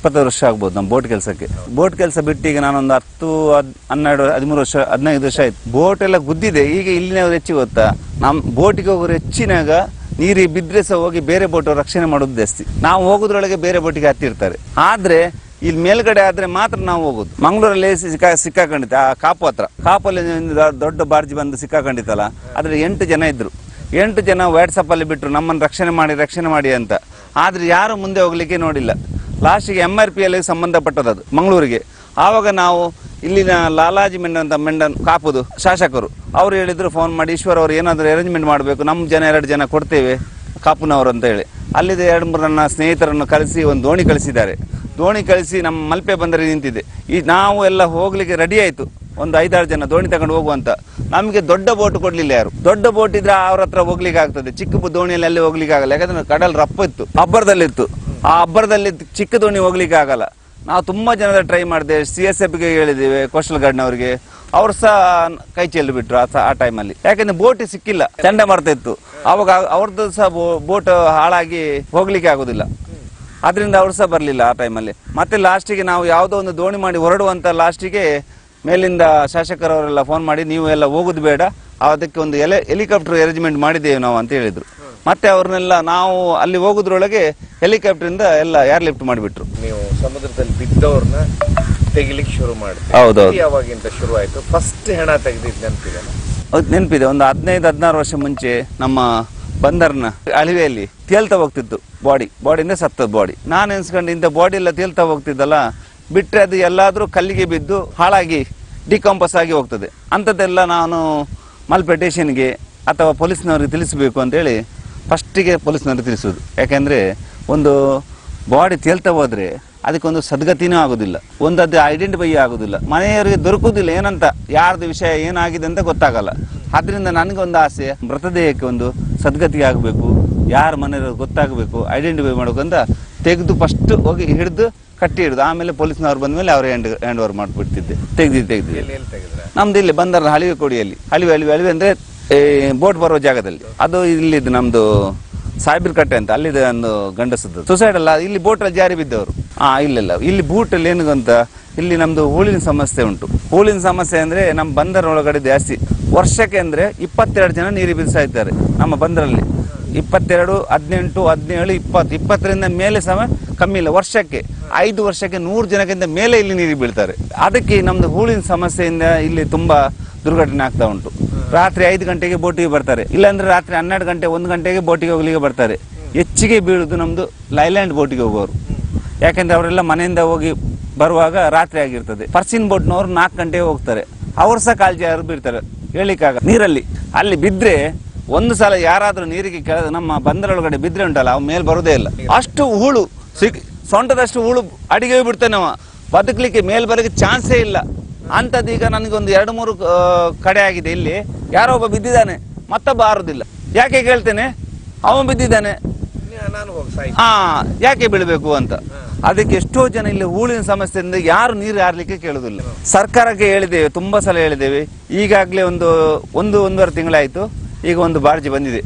ಇಪ್ಪತ್ತೈದು ವರ್ಷ ಆಗ್ಬೋದು ನಮ್ಮ ಬೋಟ್ ಕೆಲಸಕ್ಕೆ ಬೋಟ್ ಕೆಲಸ ಬಿಟ್ಟು ಈಗ ನಾನೊಂದು ಹತ್ತು ಹದ್- ಹನ್ನೆರಡು ಹದಿಮೂರು ವರ್ಷ ಹದಿನೈದು ವರ್ಷ ಆಯ್ತು ಬೋಟ್ ಎಲ್ಲ ಗುದ್ದಿದೆ ಈಗ ಇಲ್ಲಿನವ್ರು ಹೆಚ್ಚು ಗೊತ್ತಾ ನಮ್ಮ ಬೋಟಿಗೆ ಹೋಗೋರು ಹೆಚ್ಚಿನಾಗ ನೀರಿಗೆ ಬಿದ್ರೆ ಸಹ ಹೋಗಿ ಬೇರೆ ಬೋಟ್ ರಕ್ಷಣೆ ಮಾಡೋದು ಜಾಸ್ತಿ ನಾವು ಹೋಗೋದ್ರೊಳಗೆ ಬೇರೆ ಬೋಟಿಗೆ ಹತ್ತಿರ್ತಾರೆ ಆದ್ರೆ ಇಲ್ಲಿ ಮೇಲ್ಗಡೆ ಆದ್ರೆ ಮಾತ್ರ ನಾವು ಹೋಗೋದು ಮಂಗಳೂರಲ್ಲಿ ಸಿಕ್ಕಾ ಸಿಕ್ಕಾಕೊಂಡಿತ್ತು ಆ ಕಾಪು ಹತ್ರ ಕಾಪಲ್ಲಿ ಒಂದು ದೊ- ದೊಡ್ಡ ಬಾರ್ಜಿ ಬಂದು ಸಿಕ್ಕಾಕೊಂಡಿತ್ತಲ್ಲ ಅದ್ರಲ್ಲಿ ಎಂಟು ಜನ ಇದ್ರು ಎಂಟು ಜನ ವಾಟ್ಸಪ್ ಅಲ್ಲಿ ಬಿಟ್ಟರು ನಮ್ಮನ್ನು ರಕ್ಷಣೆ ಮಾಡಿ ರಕ್ಷಣೆ ಮಾಡಿ ಅಂತ ಆದ್ರೆ ಯಾರು ಮುಂದೆ ಹೋಗ್ಲಿಕ್ಕೆ ನೋಡಿಲ್ಲ ಲಾಸ್ಟಿಗೆ ಎಂ ಆರ್ ಪಿ ಅಲ್ಲಿ ಸಂಬಂಧಪಟ್ಟದ್ದು ಮಂಗಳೂರಿಗೆ ಆವಾಗ ನಾವು ಇಲ್ಲಿನ ಲಾಲಾಜಿ ಮೆಂಡನ್ ಅಂತ ಮೆಂಡನ್ ಕಾಪುದು ಶಾಸಕರು ಅವ್ರು ಹೇಳಿದ್ರು ಫೋನ್ ಮಾಡಿ ಈಶ್ವರ್ ಅವ್ರು ಏನಾದರೂ ಅರೇಂಜ್ಮೆಂಟ್ ಮಾಡಬೇಕು ನಮ್ಮ ಜನ ಎರಡು ಜನ ಕೊಡ್ತೇವೆ ಕಾಪುನವರು ಅಂತ ಹೇಳಿ ಅಲ್ಲಿದೆ ಎರಡು ಮೂರು ನನ್ನ ಸ್ನೇಹಿತರನ್ನು ಕಳಿಸಿ ಒಂದು ದೋಣಿ ಕಳಿಸಿದ್ದಾರೆ ದೋಣಿ ಕಳಿಸಿ ನಮ್ಮ ಮಲ್ಪೆ ಬಂದರೆ ನಿಂತಿದೆ ಈ ನಾವು ಎಲ್ಲ ಹೋಗ್ಲಿಕ್ಕೆ ರೆಡಿ ಆಯ್ತು ಒಂದು ಐದಾರು ಜನ ದೋಣಿ ತಗೊಂಡು ಹೋಗುವಂತ ನಮಗೆ ದೊಡ್ಡ ಬೋಟ್ ಕೊಡ್ಲಿಲ್ಲ ಯಾರು ದೊಡ್ಡ ಬೋಟ್ ಇದ್ರೆ ಅವ್ರ ಹತ್ರ ಹೋಗ್ಲಿಕ್ಕೆ ಆಗ್ತದೆ ಚಿಕ್ಕ ಬು- ದೋಣಿಯಲ್ಲಿ ಅಲ್ಲಿ ಹೋಗ್ಲಿಕ್ಕೆ ಆಗಲ್ಲ ಯಾಕಂದ್ರೆ ಕಡಲ್ ರಪ್ಪ ಇತ್ತು ಅಬ್ಬರದಲ್ಲಿತ್ತು ಆ ಅಬ್ಬರದಲ್ಲಿ ಚಿಕ್ಕ ದೋಣಿ ಹೋಗ್ಲಿಕ್ಕೆ ಆಗಲ್ಲ ನಾವು ತುಂಬಾ ಜನರ ಟ್ರೈ ಮಾಡಿದೆ ಸಿ ಎಸ್ ಎಫ್ಗೆ ಹೇಳಿದ್ದೇವೆ ಕೋಸ್ಟಲ್ ಗಾರ್ಡ್ನವರಿಗೆ ಅವ್ರು ಸಹ ಕೈ ಚೆಲ್ಲಿ ಬಿಟ್ರು ಆ ಸ- ಆ ಟೈಮಲ್ಲಿ ಯಾಕಂದ್ರೆ ಬೋಟ್ ಸಿಕ್ಕಿಲ್ಲ ಚಂಡಮಾರುತ ಇತ್ತು ಅವಾಗ ಅವ್ರದ್ದು ಸಹ ಬೋಟ್ ಹಾಳಾಗಿ ಹೋಗ್ಲಿಕ್ಕೆ ಆಗುದಿಲ್ಲ ಅದರಿಂದ ಅವ್ರು ಸಹ ಬರಲಿಲ್ಲ ಆ ಟೈಮಲ್ಲಿ ಮತ್ತೆ ಲಾಸ್ಟಿಗೆ ನಾವು ಯಾವುದೋ ಒಂದು ದೋಣಿ ಮಾಡಿ ಹೊರಡುವಂತ ಲಾಸ್ಟಿಗೆ ಮೇಲಿಂದ ಶಾಸಕರವರೆಲ್ಲ ಫೋನ್ ಮಾಡಿ ನೀವು ಎಲ್ಲ ಹೋಗುದು ಬೇಡ ಅದಕ್ಕೆ ಒಂದು ಎಲೆ ಹೆಲಿಕಾಪ್ಟರ್ ಅರೇಂಜ್ಮೆಂಟ್ ಮಾಡಿದ್ದೇವೆ ನಾವು ಅಂತ ಹೇಳಿದ್ರು ಮತ್ತೆ ಅವ್ರನ್ನೆಲ್ಲ ನಾವು ಅಲ್ಲಿ ಹೋಗುದ್ರೊಳಗೆ ಹೆಲಿಕಾಪ್ಟರ್ ಇಂದ ಎಲ್ಲ ಏರ್ ಲಿಫ್ಟ್ ಮಾಡಿಬಿಟ್ರು ನೀವು ಸಮುದ್ರದಲ್ಲಿ ಬಿದ್ದವ್ರನ್ನ ತೆಗಿಲಿಕ್ಕೆ ಶುರು ಮಾಡಿದ್ರಿ ಹೌದೌದು. ಇದು ಯಾವಾಗಿಂದ ಶುರು ಆಯ್ತು ಫಸ್ಟ್ ಹೆಣ ತೆಗೆದಿದ್ದು ನೆನಪಿದೆ ಹೌದು ನೆನಪಿದೆ ಒಂದು ಹದಿನೈದು ಹದಿನಾರು ವರ್ಷ ಮುಂಚೆ ನಮ್ಮ ಬಂದರ್ನ ಅಳಿವೆಯಲ್ಲಿ ತೇಲ್ತಾ ಹೋಗ್ತಿತ್ತು ಬಾಡಿ ಬಾಡಿಯಿಂದ ಸತ್ತದ ಬಾಡಿ ನಾನು ಎನ್ಸ್ಕೊಂಡು ಇಂಥ ಬಾಡಿ ಎಲ್ಲ ತೇಲ್ತಾ ಹೋಗ್ತಿದ್ದಲ್ಲ ಬಿಟ್ಟರೆ ಅದು ಎಲ್ಲಾದರೂ ಕಲ್ಲಿಗೆ ಬಿದ್ದು ಹಾಳಾಗಿ ಡಿಕಾಂಪಸ್ ಆಗಿ ಹೋಗ್ತದೆ ಅಂಥದ್ದೆಲ್ಲ ನಾನು ಮಲ್ಪೆ ಸ್ಟೇಷನ್ಗೆ ಅಥವಾ ಪೊಲೀಸ್ನವ್ರಿಗೆ ತಿಳಿಸಬೇಕು ಅಂತೇಳಿ ಫಸ್ಟಿಗೆ ಪೊಲೀಸ್ನವ್ರಿಗೆ ತಿಳಿಸೋದು ಯಾಕೆಂದರೆ ಒಂದು ಬಾಡಿ ತೇಲ್ತಾ ಹೋದ್ರೆ ಅದಕ್ಕೊಂದು ಸದ್ಗತಿನೂ ಆಗೋದಿಲ್ಲ ಒಂದು ಅದು ಐಡೆಂಟಿಫೈ ಆಗೋದಿಲ್ಲ ಮನೆಯವರಿಗೆ ದೊರಕುವುದಿಲ್ಲ ಏನಂತ ಯಾರ್ದು ವಿಷಯ ಏನಾಗಿದೆ ಅಂತ ಗೊತ್ತಾಗಲ್ಲ ಅದರಿಂದ ನನಗೊಂದು ಆಸೆ ಮೃತದೇಹಕ್ಕೆ ಒಂದು ಸದ್ಗತಿ ಆಗಬೇಕು ಯಾರ ಮನೆಯವ್ರಿಗೆ ಗೊತ್ತಾಗಬೇಕು ಐಡೆಂಟಿಫೈ ಮಾಡಬೇಕು ಅಂತ ತೆಗೆದು ಫಸ್ಟ್ ಹೋಗಿ ಹಿಡಿದು ಕಟ್ಟಿ ಹಿಡಿದು ಆಮೇಲೆ ಪೊಲೀಸ್ನವ್ರು ಬಂದ್ಮೇಲೆ ಅವ್ರು ಹ್ಯಾಂಡ್ ಹ್ಯಾಂಡ್ ಓವರ್ ಮಾಡಿಬಿಡ್ತಿದ್ದೆ ತೆಗ್ದು ತೆಗ್ದು ಎಲ್ಲಿ ಎಲ್ಲಿ ತೆಗೆದ್ರ ನಮ್ದು ಇಲ್ಲಿ ಬಂದರ ಹಳಿವೆ ಕೊಡಿಯಲ್ಲಿ ಹಳಿವೆ ಹಳಿವೆ ಹಳಿವೆ ಅಂದ್ರೆ ಬೋಟ್ ಬರೋ ಜಾಗದಲ್ಲಿ ಅದು ಇಲ್ಲಿದ್ದು ನಮ್ದು ಸಾಹಿಬರ್ ಕಟ್ಟೆ ಅಂತ ಅಲ್ಲಿದೆ ಒಂದು ಗಂಡಸದ್ದು ಸುಸೈಡ್ ಅಲ್ಲ ಇಲ್ಲಿ ಬೋಟ್ ಅಲ್ಲಿ ಜಾರಿ ಬಿದ್ದವರು ಹಾ ಇಲ್ಲಿಲ್ಲ ಇಲ್ಲಿ ಬೂಟ್ ಅಲ್ಲಿ ಏನು ಅಂತ ಇಲ್ಲಿ ನಮ್ದು ಹೂಳಿನ ಸಮಸ್ಯೆ ಉಂಟು ಹೂಳಿನ ಸಮಸ್ಯೆ ಅಂದ್ರೆ ನಮ್ಮ ಬಂದರ ಒಳಗಡೆ ಜಾಸ್ತಿ ವರ್ಷಕ್ಕೆ ಅಂದ್ರೆ ಇಪ್ಪತ್ತೆರಡು ಜನ ನೀರಿಗೆ ಬಿದ್ದು ಸಾಯ್ತಾರೆ ನಮ್ಮ ಬಂದರಲ್ಲಿ ಇಪ್ಪತ್ತೆರಡು ಹದಿನೆಂಟು ಹದಿನೇಳು ಇಪ್ಪತ್ತು ಇಪ್ಪತ್ತರಿಂದ ಮೇಲೆ ಸಮ ಕಮ್ಮಿ ಇಲ್ಲ ವರ್ಷಕ್ಕೆ ಐದು ವರ್ಷಕ್ಕೆ ನೂರು ಜನಕ್ಕಿಂತ ಮೇಲೆ ಇಲ್ಲಿ ನೀರಿಗೆ ಬೀಳ್ತಾರೆ ಅದಕ್ಕೆ ನಮ್ದು ಹೂಳಿನ ಸಮಸ್ಯೆಯಿಂದ ಇಲ್ಲಿ ತುಂಬಾ ದುರ್ಘಟನೆ ಆಗ್ತಾ ಉಂಟು ರಾತ್ರಿ ಐದು ಗಂಟೆಗೆ ಬೋಟಿಗೆ ಬರ್ತಾರೆ ಇಲ್ಲಾಂದ್ರೆ ರಾತ್ರಿ ಹನ್ನೆರಡು ಗಂಟೆ ಒಂದು ಗಂಟೆಗೆ ಬೋಟಿಗೆ ಹೋಗ್ಲಿಕ್ಕೆ ಬರ್ತಾರೆ ಹೆಚ್ಚಿಗೆ ಬೀಳುದು ನಮ್ದು ಲೈಲ್ಯಾಂಡ್ ಬೋಟಿಗೆ ಹೋಗೋರು ಯಾಕೆಂದ್ರೆ ಅವರೆಲ್ಲ ಮನೆಯಿಂದ ಹೋಗಿ ಬರುವಾಗ ರಾತ್ರಿ ಆಗಿರ್ತದೆ ಪರ್ಸಿನ್ ಬೋಟ್ನವ್ರು ನಾಲ್ಕು ಗಂಟೆಗೆ ಹೋಗ್ತಾರೆ ಅವ್ರು ಸಹ ಕಾಳಜಿ ಯಾರು ಬೀಳ್ತಾರೆ ಹೇಳಿಕ್ಕಾಗ ನೀರಲ್ಲಿ ಅಲ್ಲಿ ಬಿದ್ರೆ ಒಂದು ಸಲ ಯಾರಾದ್ರೂ ನೀರಿಗೆ ಕೆಳ ನಮ್ಮ ಬಂದರೊಳಗಡೆ ಬಿದ್ರೆ ಉಂಟಲ್ಲ ಅವ್ ಮೇಲೆ ಬರೋದೇ ಇಲ್ಲ ಅಷ್ಟು ಹೂಳು ಸಿಕ್ ಸೊಂಟದಷ್ಟು ಹೂಳು ಅಡಿಗೆ ಹೋಗಿ ಬಿಡ್ತಾನೆ ಅವ ಬದುಕಲಿಕ್ಕೆ ಮೇಲ್ ಬರಲಿಕ್ಕೆ ಚಾನ್ಸೇ ಇಲ್ಲ ಅಂಥದ್ದು ಈಗ ನನಗೊಂದು ಎರಡು ಮೂರು ಆ, ಕಡೆ ಆಗಿದೆ ಇಲ್ಲಿ ಯಾರೋ ಒಬ್ಬ ಬಿದ್ದಿದ್ದಾನೆ ಮತ್ತೊಬ್ಬ ಆರುದಿಲ್ಲ ಯಾಕೆ ಕೇಳ್ತೇನೆ ಅವನು ಬಿದ್ದಿದ್ದಾನೆ ನಾನು ಹೋಗಿ ಸಾಯಿ ಆ ಯಾಕೆ ಬೀಳ್ಬೇಕು ಅಂತ ಅದಕ್ಕೆ ಎಷ್ಟೋ ಜನ ಇಲ್ಲಿ ಹೂಳಿನ ಸಮಸ್ಯೆಯಿಂದ ಯಾರು ನೀರು ಹಾರ್ಲಿಕ್ಕೆ ಕೇಳುದಿಲ್ಲ ಸರ್ಕಾರಕ್ಕೆ ಹೇಳಿದ್ದೇವೆ ತುಂಬಾ ಸಲ ಹೇಳಿದ್ದೇವೆ ಈಗಾಗಲೇ ಒಂದು ಒಂದು ಒಂದೂವರೆ ತಿಂಗಳಾಯ್ತು ಈಗ ಒಂದು ಬಾರ್ಜಿ ಬಂದಿದೆ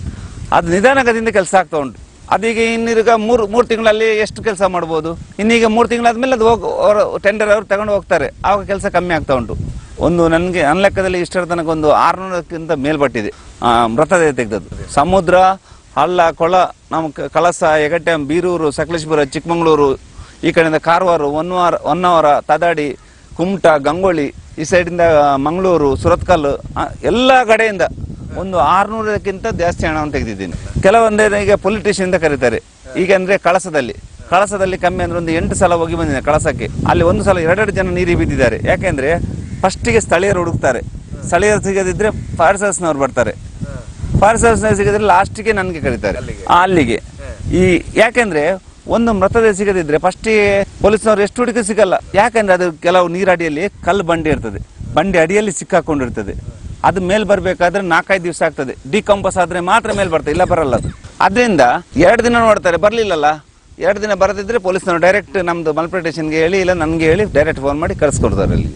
ಅದು ನಿಧಾನಗತಿಯಿಂದ ಕೆಲಸ ಆಗ್ತಾ ಉಂಟು ಅದೀಗ ಇನ್ನೀಗ ಮೂರು ಮೂರು ತಿಂಗಳಲ್ಲಿ ಎಷ್ಟು ಕೆಲಸ ಮಾಡ್ಬೋದು ಇನ್ನೀಗ ಮೂರು ತಿಂಗಳಾದ್ಮೇಲೆ ಅದು ಹೋಗಿ ಟೆಂಡರ್ ಅವರು ತಗೊಂಡು ಹೋಗ್ತಾರೆ ಆವಾಗ ಕೆಲಸ ಕಮ್ಮಿ ಆಗ್ತಾ ಉಂಟು ಒಂದು ನನಗೆ ನನ್ನ ಲೆಕ್ಕದಲ್ಲಿ ಇಷ್ಟರ ತನಕ ಒಂದು ಆರುನೂರಕ್ಕಿಂತ ಮೇಲ್ಪಟ್ಟಿದೆ ಆ, ಮೃತದೇಹ ತೆಗೆದದ್ದು ಸಮುದ್ರ ಹಳ್ಳ ಕೊಳ ನಮ್ಮ ಕ- ಕಳಸ ಯಗಟ್ಟೆ ಬೀರೂರು ಸಕಲೇಶ್ಪುರ ಚಿಕ್ಕಮಗಳೂರು ಈ ಕಡೆಯಿಂದ ಕಾರವಾರ ಹೊನ್ನಾವರ ಹೊನ್ನಾವರ ತದಾಡಿ ಕುಮಟಾ ಗಂಗೊಳ್ಳಿ ಈ ಸೈಡಿಂದ ಮಂಗಳೂರು ಸುರತ್ಕಲ್ಲು ಆ, ಎಲ್ಲ ಕಡೆಯಿಂದ ಒಂದು ಆರ್ನೂರಕ್ಕಿಂತ ಜಾಸ್ತಿ ಹಣವನ್ನು ತೆಗೆದಿದ್ದೀನಿ ಕೆಲವೊಂದೇ ಈಗ ಪೊಲಿಟಿಷಿಯನ್ ಅಂತ ಕರೀತಾರೆ ಈಗ ಅಂದ್ರೆ ಕಳಸದಲ್ಲಿ ಕಳಸದಲ್ಲಿ ಕಮ್ಮಿ ಅಂದ್ರೆ ಒಂದು ಎಂಟು ಸಲ ಹೋಗಿ ಬಂದಿದೆ ಕಳಸಕ್ಕೆ ಅಲ್ಲಿ ಒಂದು ಸಲ ಎರಡೆರಡು ಜನ ನೀರಿಗೆ ಬಿದ್ದಿದ್ದಾರೆ ಯಾಕೆಂದ್ರೆ ಫಸ್ಟಿಗೆ ಸ್ಥಳೀಯರು ಹುಡುಕ್ತಾರೆ ಸ್ಥಳೀಯರು ಸಿಗದಿದ್ರೆ ಫೈರ್ ಸರ್ವಿಸ್ನವ್ರು ಬರ್ತಾರೆ ಫೈರ್ ಸರ್ವಿಸ್ನವ್ರು ಸಿಗದಿದ್ರೆ ಲಾಸ್ಟಿಗೆ ನನಗೆ ಕರೀತಾರೆ ಆ, ಅಲ್ಲಿಗೆ ಈ ಯಾಕೆಂದ್ರೆ ಒಂದು ಮೃತದೇಹ ಸಿಗದಿದ್ರೆ ಫಸ್ಟಿಗೆ ಪೊಲೀಸ್ನವ್ರು ಎಷ್ಟು ಹುಡುಕಿ ಸಿಗಲ್ಲ ಯಾಕಂದ್ರೆ ಅದು ಕೆಲವು ನೀರಡಿಯಲ್ಲಿ ಕಲ್ಲು ಬಂಡಿ ಇರ್ತದೆ ಬಂಡಿ ಅಡಿಯಲ್ಲಿ ಸಿಕ್ಕಾಕೊಂಡಿರ್ತದೆ ಅದು ಮೇಲ್ ಬರ್ಬೇಕಾದ್ರೆ ನಾಲ್ಕೈದು ದಿವಸ ಆಗ್ತದೆ ಡಿಕಂಪಸ್ ಆದ್ರೆ ಮಾತ್ರ ಮೇಲ್ ಬರ್ತದೆ ಇಲ್ಲ ಬರಲ್ಲ ಅದು ಅದರಿಂದ ಎರಡು ದಿನ ನೋಡ್ತಾರೆ ಬರ್ಲಿಲ್ಲಲ್ಲ ಎರಡು ದಿನ ಬರದಿದ್ರೆ ಪೊಲೀಸ್ನವ್ರು ಡೈರೆಕ್ಟ್ ನಮ್ದು ಮಲ್ಪೆ ಸ್ಟೇಷನ್ಗೆ ಹೇಳಿ ಇಲ್ಲ ನನಗೆ ಹೇಳಿ ಡೈರೆಕ್ಟ್ ಫೋನ್ ಮಾಡಿ ಕಳಿಸ್ಕೊಡ್ತಾರೆ ಅಲ್ಲಿ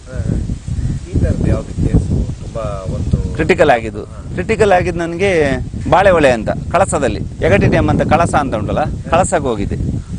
ಈ ಥರದ್ದು ಯಾವ್ದು ಕೇಸು ತುಂಬಾ ಒಂದು ಕ್ರಿಟಿಕಲ್ ಆಗಿದ್ದು ಕ್ರಿಟಿಕಲ್ ಆಗಿದ್ದು ನನಗೆ ಬಾಳೆಹೊಳೆ ಅಂತ ಕಳಸದಲ್ಲಿ ಎಗಟಿ ಡ್ಯಾಮ್ ಅಂತ ಕಳಸ ಅಂತ ಉಂಟಲ್ಲ ಕಳಸಕ್ಕೆ ಹೋಗಿದ್ದೆ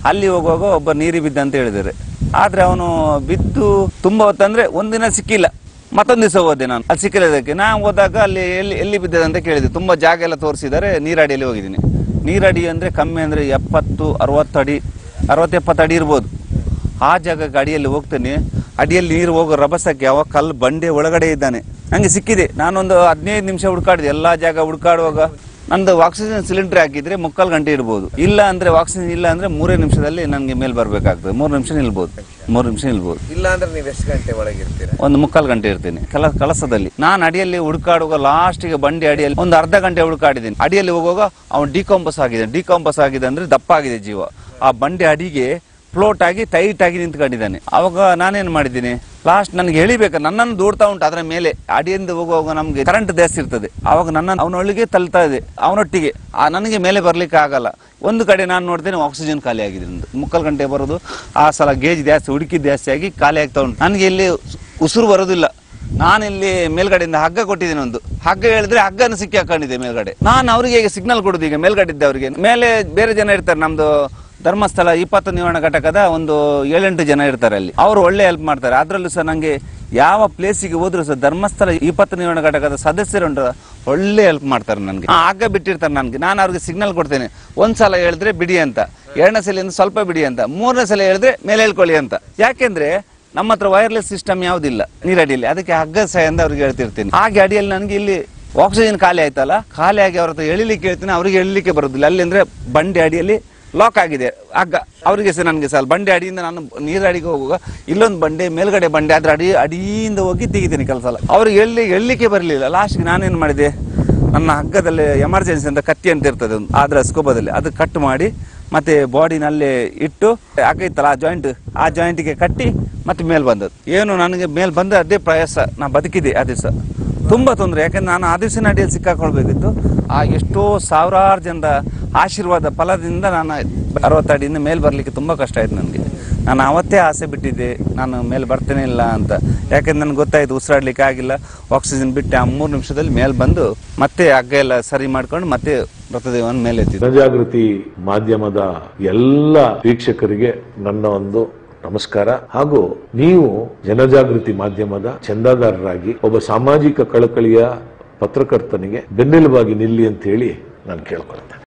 ಅಲ್ಲಿ ಹೋಗುವಾಗ ಒಬ್ಬ ನೀರಿ ಬಿದ್ದ ಅಂತ ಹೇಳಿದ್ದಾರೆ ಆದ್ರೆ ಅವನು ಬಿದ್ದು ತುಂಬಾ ಹೊತ್ತಂದ್ರೆ ಒಂದಿನ ಸಿಕ್ಕಿಲ್ಲ ಮತ್ತೊಂದು ದಿವಸ ಹೋದೆ ನಾನು ಅಲ್ಲಿ ಸಿಕ್ಕಿರೋದಕ್ಕೆ ನಾನು ಹೋದಾಗ ಅಲ್ಲಿ ಎಲ್ಲಿ ಎಲ್ಲಿ ಬಿದ್ದದೆ ಅಂತ ಕೇಳಿದೆ ತುಂಬಾ ಜಾಗ ಎಲ್ಲ ತೋರಿಸಿದ್ದಾರೆ ನೀರಡಿಯಲ್ಲಿ ಹೋಗಿದ್ದೀನಿ ನೀರಡಿ ಅಂದ್ರೆ ಕಮ್ಮಿ ಅಂದ್ರೆ ಎಪ್ಪತ್ತು ಅರವತ್ತು ಅಡಿ ಅರವತ್ತು ಎಪ್ಪತ್ತು ಅಡಿ ಇರ್ಬೋದು ಆ ಜಾಗಕ್ಕೆ ಅಡಿಯಲ್ಲಿ ಹೋಗ್ತೇನೆ ಅಡಿಯಲ್ಲಿ ನೀರು ಹೋಗೋ ರಭಸಕ್ಕೆ ಯಾವ ಕಲ್ಲು ಬಂಡೆ ಒಳಗಡೆ ಇದ್ದಾನೆ ನಂಗೆ ಸಿಕ್ಕಿದೆ ನಾನೊಂದು ಹದಿನೈದು ನಿಮಿಷ ಹುಡುಕಾಡಿದೆ ಎಲ್ಲಾ ಜಾಗ ಹುಡುಕಾಡುವಾಗ ನಂದು ಆಕ್ಸಿಜನ್ ಸಿಲಿಂಡರ್ ಹಾಕಿದ್ರೆ ಮುಕ್ಕಾಲು ಗಂಟೆ ಇರ್ಬೋದು ಇಲ್ಲ ಅಂದ್ರೆ ಆಕ್ಸಿಜನ್ ಇಲ್ಲ ಅಂದ್ರೆ ಮೂರೇ ನಿಮಿಷದಲ್ಲಿ ನನಗೆ ಮೇಲೆ ಬರ್ಬೇಕಾಗ್ತದೆ ಮೂರು ನಿಮಿಷ ನಿಲ್ಬೋದು ಮೂರು ನಿಮಿಷ ನಿಲ್ಬೋದು ಇಲ್ಲ ಅಂದ್ರೆ ನೀವು ಎಷ್ಟು ಗಂಟೆ ಒಳಗಿರ್ತೀರಾ ಒಂದು ಮುಕ್ಕಾಲು ಗಂಟೆ ಇರ್ತೀನಿ ಕೆಲ ಕಳಸದಲ್ಲಿ ನಾನು ಅಡಿಯಲ್ಲಿ ಹುಡುಕಾಡುವಾಗ ಲಾಸ್ಟಿಗೆ ಬಂಡಿ ಅಡಿಯಲ್ಲಿ ಒಂದು ಅರ್ಧ ಗಂಟೆ ಹುಡುಕಾಡಿದ್ದೀನಿ ಅಡಿಯಲ್ಲಿ ಹೋಗುವಾಗ ಅವನು ಡಿಕಾಂಪಸ್ ಆಗಿದೆ ಡಿಕಾಂಪಸ್ ಆಗಿದೆ ಅಂದ್ರೆ ದಪ್ಪ ಆಗಿದೆ ಜೀವ ಆ ಬಂಡಿ ಅಡಿಗೆ ಫ್ಲೋಟ್ ಆಗಿ ಟೈಟ್ ಆಗಿ ನಿಂತ್ಕೊಂಡಿದ್ದಾನೆ ಅವಾಗ ನಾನೇನ್ ಮಾಡಿದ್ದೀನಿ ಲಾಸ್ಟ್ ನನಗೆ ಎಳಿಬೇಕು ನನ್ನನ್ನು ದೂಡ್ತಾ ಉಂಟು ಅದರ ಮೇಲೆ ಅಡಿಯಿಂದ ಹೋಗುವಾಗ ನಮ್ಗೆ ಕರೆಂಟ್ ಜಾಸ್ತಿ ಇರ್ತದೆ ಅವಾಗ ನನ್ನ ಅವನೊಳಗೆ ತಳ್ತಾ ಇದೆ ಅವನೊಟ್ಟಿಗೆ ಆ ನನಗೆ ಮೇಲೆ ಬರ್ಲಿಕ್ಕೆ ಆಗಲ್ಲ ಒಂದು ಕಡೆ ನಾನು ನೋಡ್ತೇನೆ ಆಕ್ಸಿಜನ್ ಖಾಲಿ ಆಗಿದೆ ನಂದು ಮುಕ್ಕಾಲು ಗಂಟೆ ಬರೋದು ಆ ಸಲ ಗೇಜ್ ಜಾಸ್ತಿ ಹುಡುಕಿ ಜಾಸ್ತಿ ಆಗಿ ಖಾಲಿ ಆಗ್ತಾ ಉಂಟು ನನಗೆ ಇಲ್ಲಿ ಉಸಿರು ಬರೋದಿಲ್ಲ ನಾನಿಲ್ಲಿ ಮೇಲ್ಗಡೆಯಿಂದ ಹಗ್ಗ ಕೊಟ್ಟಿದ್ದೀನಿ ಒಂದು ಹಗ್ಗ ಹೇಳಿದ್ರೆ ಹಗ್ಗನ ಸಿಕ್ಕಿ ಹಾಕೊಂಡಿದ್ದೆ ಮೇಲ್ಗಡೆ ನಾನು ಅವರಿಗೆ ಈಗ ಸಿಗ್ನಲ್ ಕೊಡುದು ಈಗ ಮೇಲ್ಗಡೆ ಇದ್ದವರಿಗೆ ಮೇಲೆ ಬೇರೆ ಜನ ಇರ್ತಾರೆ ನಮ್ದು ಧರ್ಮಸ್ಥಳ ಇಪ್ಪತ್ತು ನಿರ್ವಹಣಾ ಘಟಕದ ಒಂದು ಏಳೆಂಟು ಜನ ಇರ್ತಾರೆ ಅಲ್ಲಿ ಅವರು ಒಳ್ಳೆ ಹೆಲ್ಪ್ ಮಾಡ್ತಾರೆ ಅದರಲ್ಲೂ ಸಹ ನಂಗೆ ಯಾವ ಪ್ಲೇಸಿಗೆ ಹೋದ್ರು ಸಹ ಧರ್ಮಸ್ಥಳ ಇಪ್ಪತ್ತು ನಿರ್ವಹಣಾ ಘಟಕದ ಸದಸ್ಯರುಂಟು ಒಳ್ಳೆ ಹೆಲ್ಪ್ ಮಾಡ್ತಾರೆ ನನಗೆ ಹಗ್ಗ ಬಿಟ್ಟಿರ್ತಾರೆ ನನಗೆ ನಾನು ಅವ್ರಿಗೆ ಸಿಗ್ನಲ್ ಕೊಡ್ತೇನೆ ಒಂದ್ ಸಲ ಹೇಳಿದ್ರೆ ಬಿಡಿ ಅಂತ ಎರಡನೇ ಸಲ ಇಂದ ಸ್ವಲ್ಪ ಬಿಡಿ ಅಂತ ಮೂರನೇ ಸಲ ಹೇಳಿದ್ರೆ ಮೇಲೆ ಹೇಳ್ಕೊಳ್ಳಿ ಅಂತ ಯಾಕೆಂದ್ರೆ ನಮ್ಮ ಹತ್ರ ವೈರ್ಲೆಸ್ ಸಿಸ್ಟಮ್ ಯಾವುದಿಲ್ಲ ನೀರಡಿಯಲ್ಲಿ ಅದಕ್ಕೆ ಹಗ್ಗ ಸಹ ಅಂತ ಅವ್ರಿಗೆ ಹೇಳ್ತಿರ್ತೀನಿ ಹಾಗೆ ಅಡಿಯಲ್ಲಿ ನನಗೆ ಇಲ್ಲಿ ಆಕ್ಸಿಜನ್ ಖಾಲಿ ಆಯ್ತಲ್ಲ ಖಾಲಿ ಆಗಿ ಅವ್ರ ಹತ್ರ ಎಳಿಲಿಕ್ಕೆ ಹೇಳ್ತೀನಿ ಅವ್ರಿಗೆ ಎಳಿಲಿಕ್ಕೆ ಬರೋದಿಲ್ಲ ಅಲ್ಲಿ ಅಂದ್ರೆ ಬಂಡೆ ಅಡಿಯಲ್ಲಿ ಲಾಕ್ ಆಗಿದೆ ಹಗ್ಗ ಅವರಿಗೆ ಸಹ ನನಗೆ ಸಹ ಬಂಡೆ ಅಡಿಯಿಂದ ನಾನು ನೀರ ಅಡಿಗೆ ಹೋಗುವಾಗ ಇಲ್ಲೊಂದು ಬಂಡೆ ಮೇಲ್ಗಡೆ ಬಂಡೆ ಅದ್ರ ಅಡಿ ಅಡಿಯಿಂದ ಹೋಗಿ ತೆಗಿತೀನಿ ಕೆಲಸ ಎಲ್ಲ ಅವ್ರಿಗೆ ಎಳ್ಳಿ ಎಳ್ಲಿಕ್ಕೆ ಬರಲಿಲ್ಲ ಲಾಸ್ಟ್ಗೆ ನಾನೇನು ಮಾಡಿದೆ ನನ್ನ ಹಗ್ಗದಲ್ಲಿ ಎಮರ್ಜೆನ್ಸಿ ಅಂತ ಕತ್ತಿ ಅಂತ ಇರ್ತದೆ ಒಂದು ಆದ್ರ ಸ್ಕೋಬದಲ್ಲಿ ಅದು ಕಟ್ ಮಾಡಿ ಮತ್ತೆ ಬಾಡಿನಲ್ಲೇ ಇಟ್ಟು ಹಗ್ಗ ಇತ್ತಲ್ಲ ಆ ಜಾಯಿಂಟ್ ಆ ಜಾಯಿಂಟಿಗೆ ಕಟ್ಟಿ ಮತ್ತೆ ಮೇಲ್ ಬಂದದ್ದು ಏನು ನನಗೆ ಮೇಲ್ ಬಂದ ಅದೇ ಪ್ರಯಾಸ ನಾ ಬದುಕಿದೆ ಆ ದಿವಸ ತುಂಬಾ ತೊಂದರೆ ಯಾಕಂದ್ರೆ ನಾನು ಆ ದಿವಸನ ಅಡಿಯಲ್ಲಿ ಸಿಕ್ಕಾಕೊಳ್ಬೇಕಿತ್ತು ಆ ಎಷ್ಟೋ ಸಾವಿರಾರು ಜನರ ಆಶೀರ್ವಾದ ಫಲದಿಂದ ನಾನು ಅರವತ್ತು ಅಡಿಯಿಂದ ಮೇಲೆ ಬರಲಿಕ್ಕೆ ತುಂಬ ಕಷ್ಟ ಆಯ್ತು ನನಗೆ ನಾನು ಅವತ್ತೇ ಆಸೆ ಬಿಟ್ಟಿದ್ದೆ ನಾನು ಮೇಲೆ ಬರ್ತೇನೆ ಇಲ್ಲ ಅಂತ ಯಾಕಂದ್ರೆ ನನಗೆ ಗೊತ್ತಾಯ್ತು ಉಸಿರಾಡ್ಲಿಕ್ಕೆ ಆಗಿಲ್ಲ ಆಕ್ಸಿಜನ್ ಬಿಟ್ಟು ಆ ಮೂರು ನಿಮಿಷದಲ್ಲಿ ಮೇಲೆ ಬಂದು ಮತ್ತೆ ಹಗ್ಗ ಎಲ್ಲ ಸರಿ ಮಾಡ್ಕೊಂಡು ಮತ್ತೆ ಮೃತದೇಹವನ್ನು ಮೇಲೆ ಎತ್ತಿದ್ದು ಜನಜಾಗೃತಿ ಮಾಧ್ಯಮದ ಎಲ್ಲ ವೀಕ್ಷಕರಿಗೆ ನನ್ನ ಒಂದು ನಮಸ್ಕಾರ ಹಾಗೂ ನೀವು ಜನಜಾಗೃತಿ ಮಾಧ್ಯಮದ ಚಂದಾದಾರರಾಗಿ ಒಬ್ಬ ಸಾಮಾಜಿಕ ಕಳಕಳಿಯ ಪತ್ರಕರ್ತನಿಗೆ ಬೆನ್ನೆಲುಬಾಗಿ ನಿಲ್ಲಿ ಅಂತ ಹೇಳಿ ನಾನು ಕೇಳ್ಕೊಳ್ತೇನೆ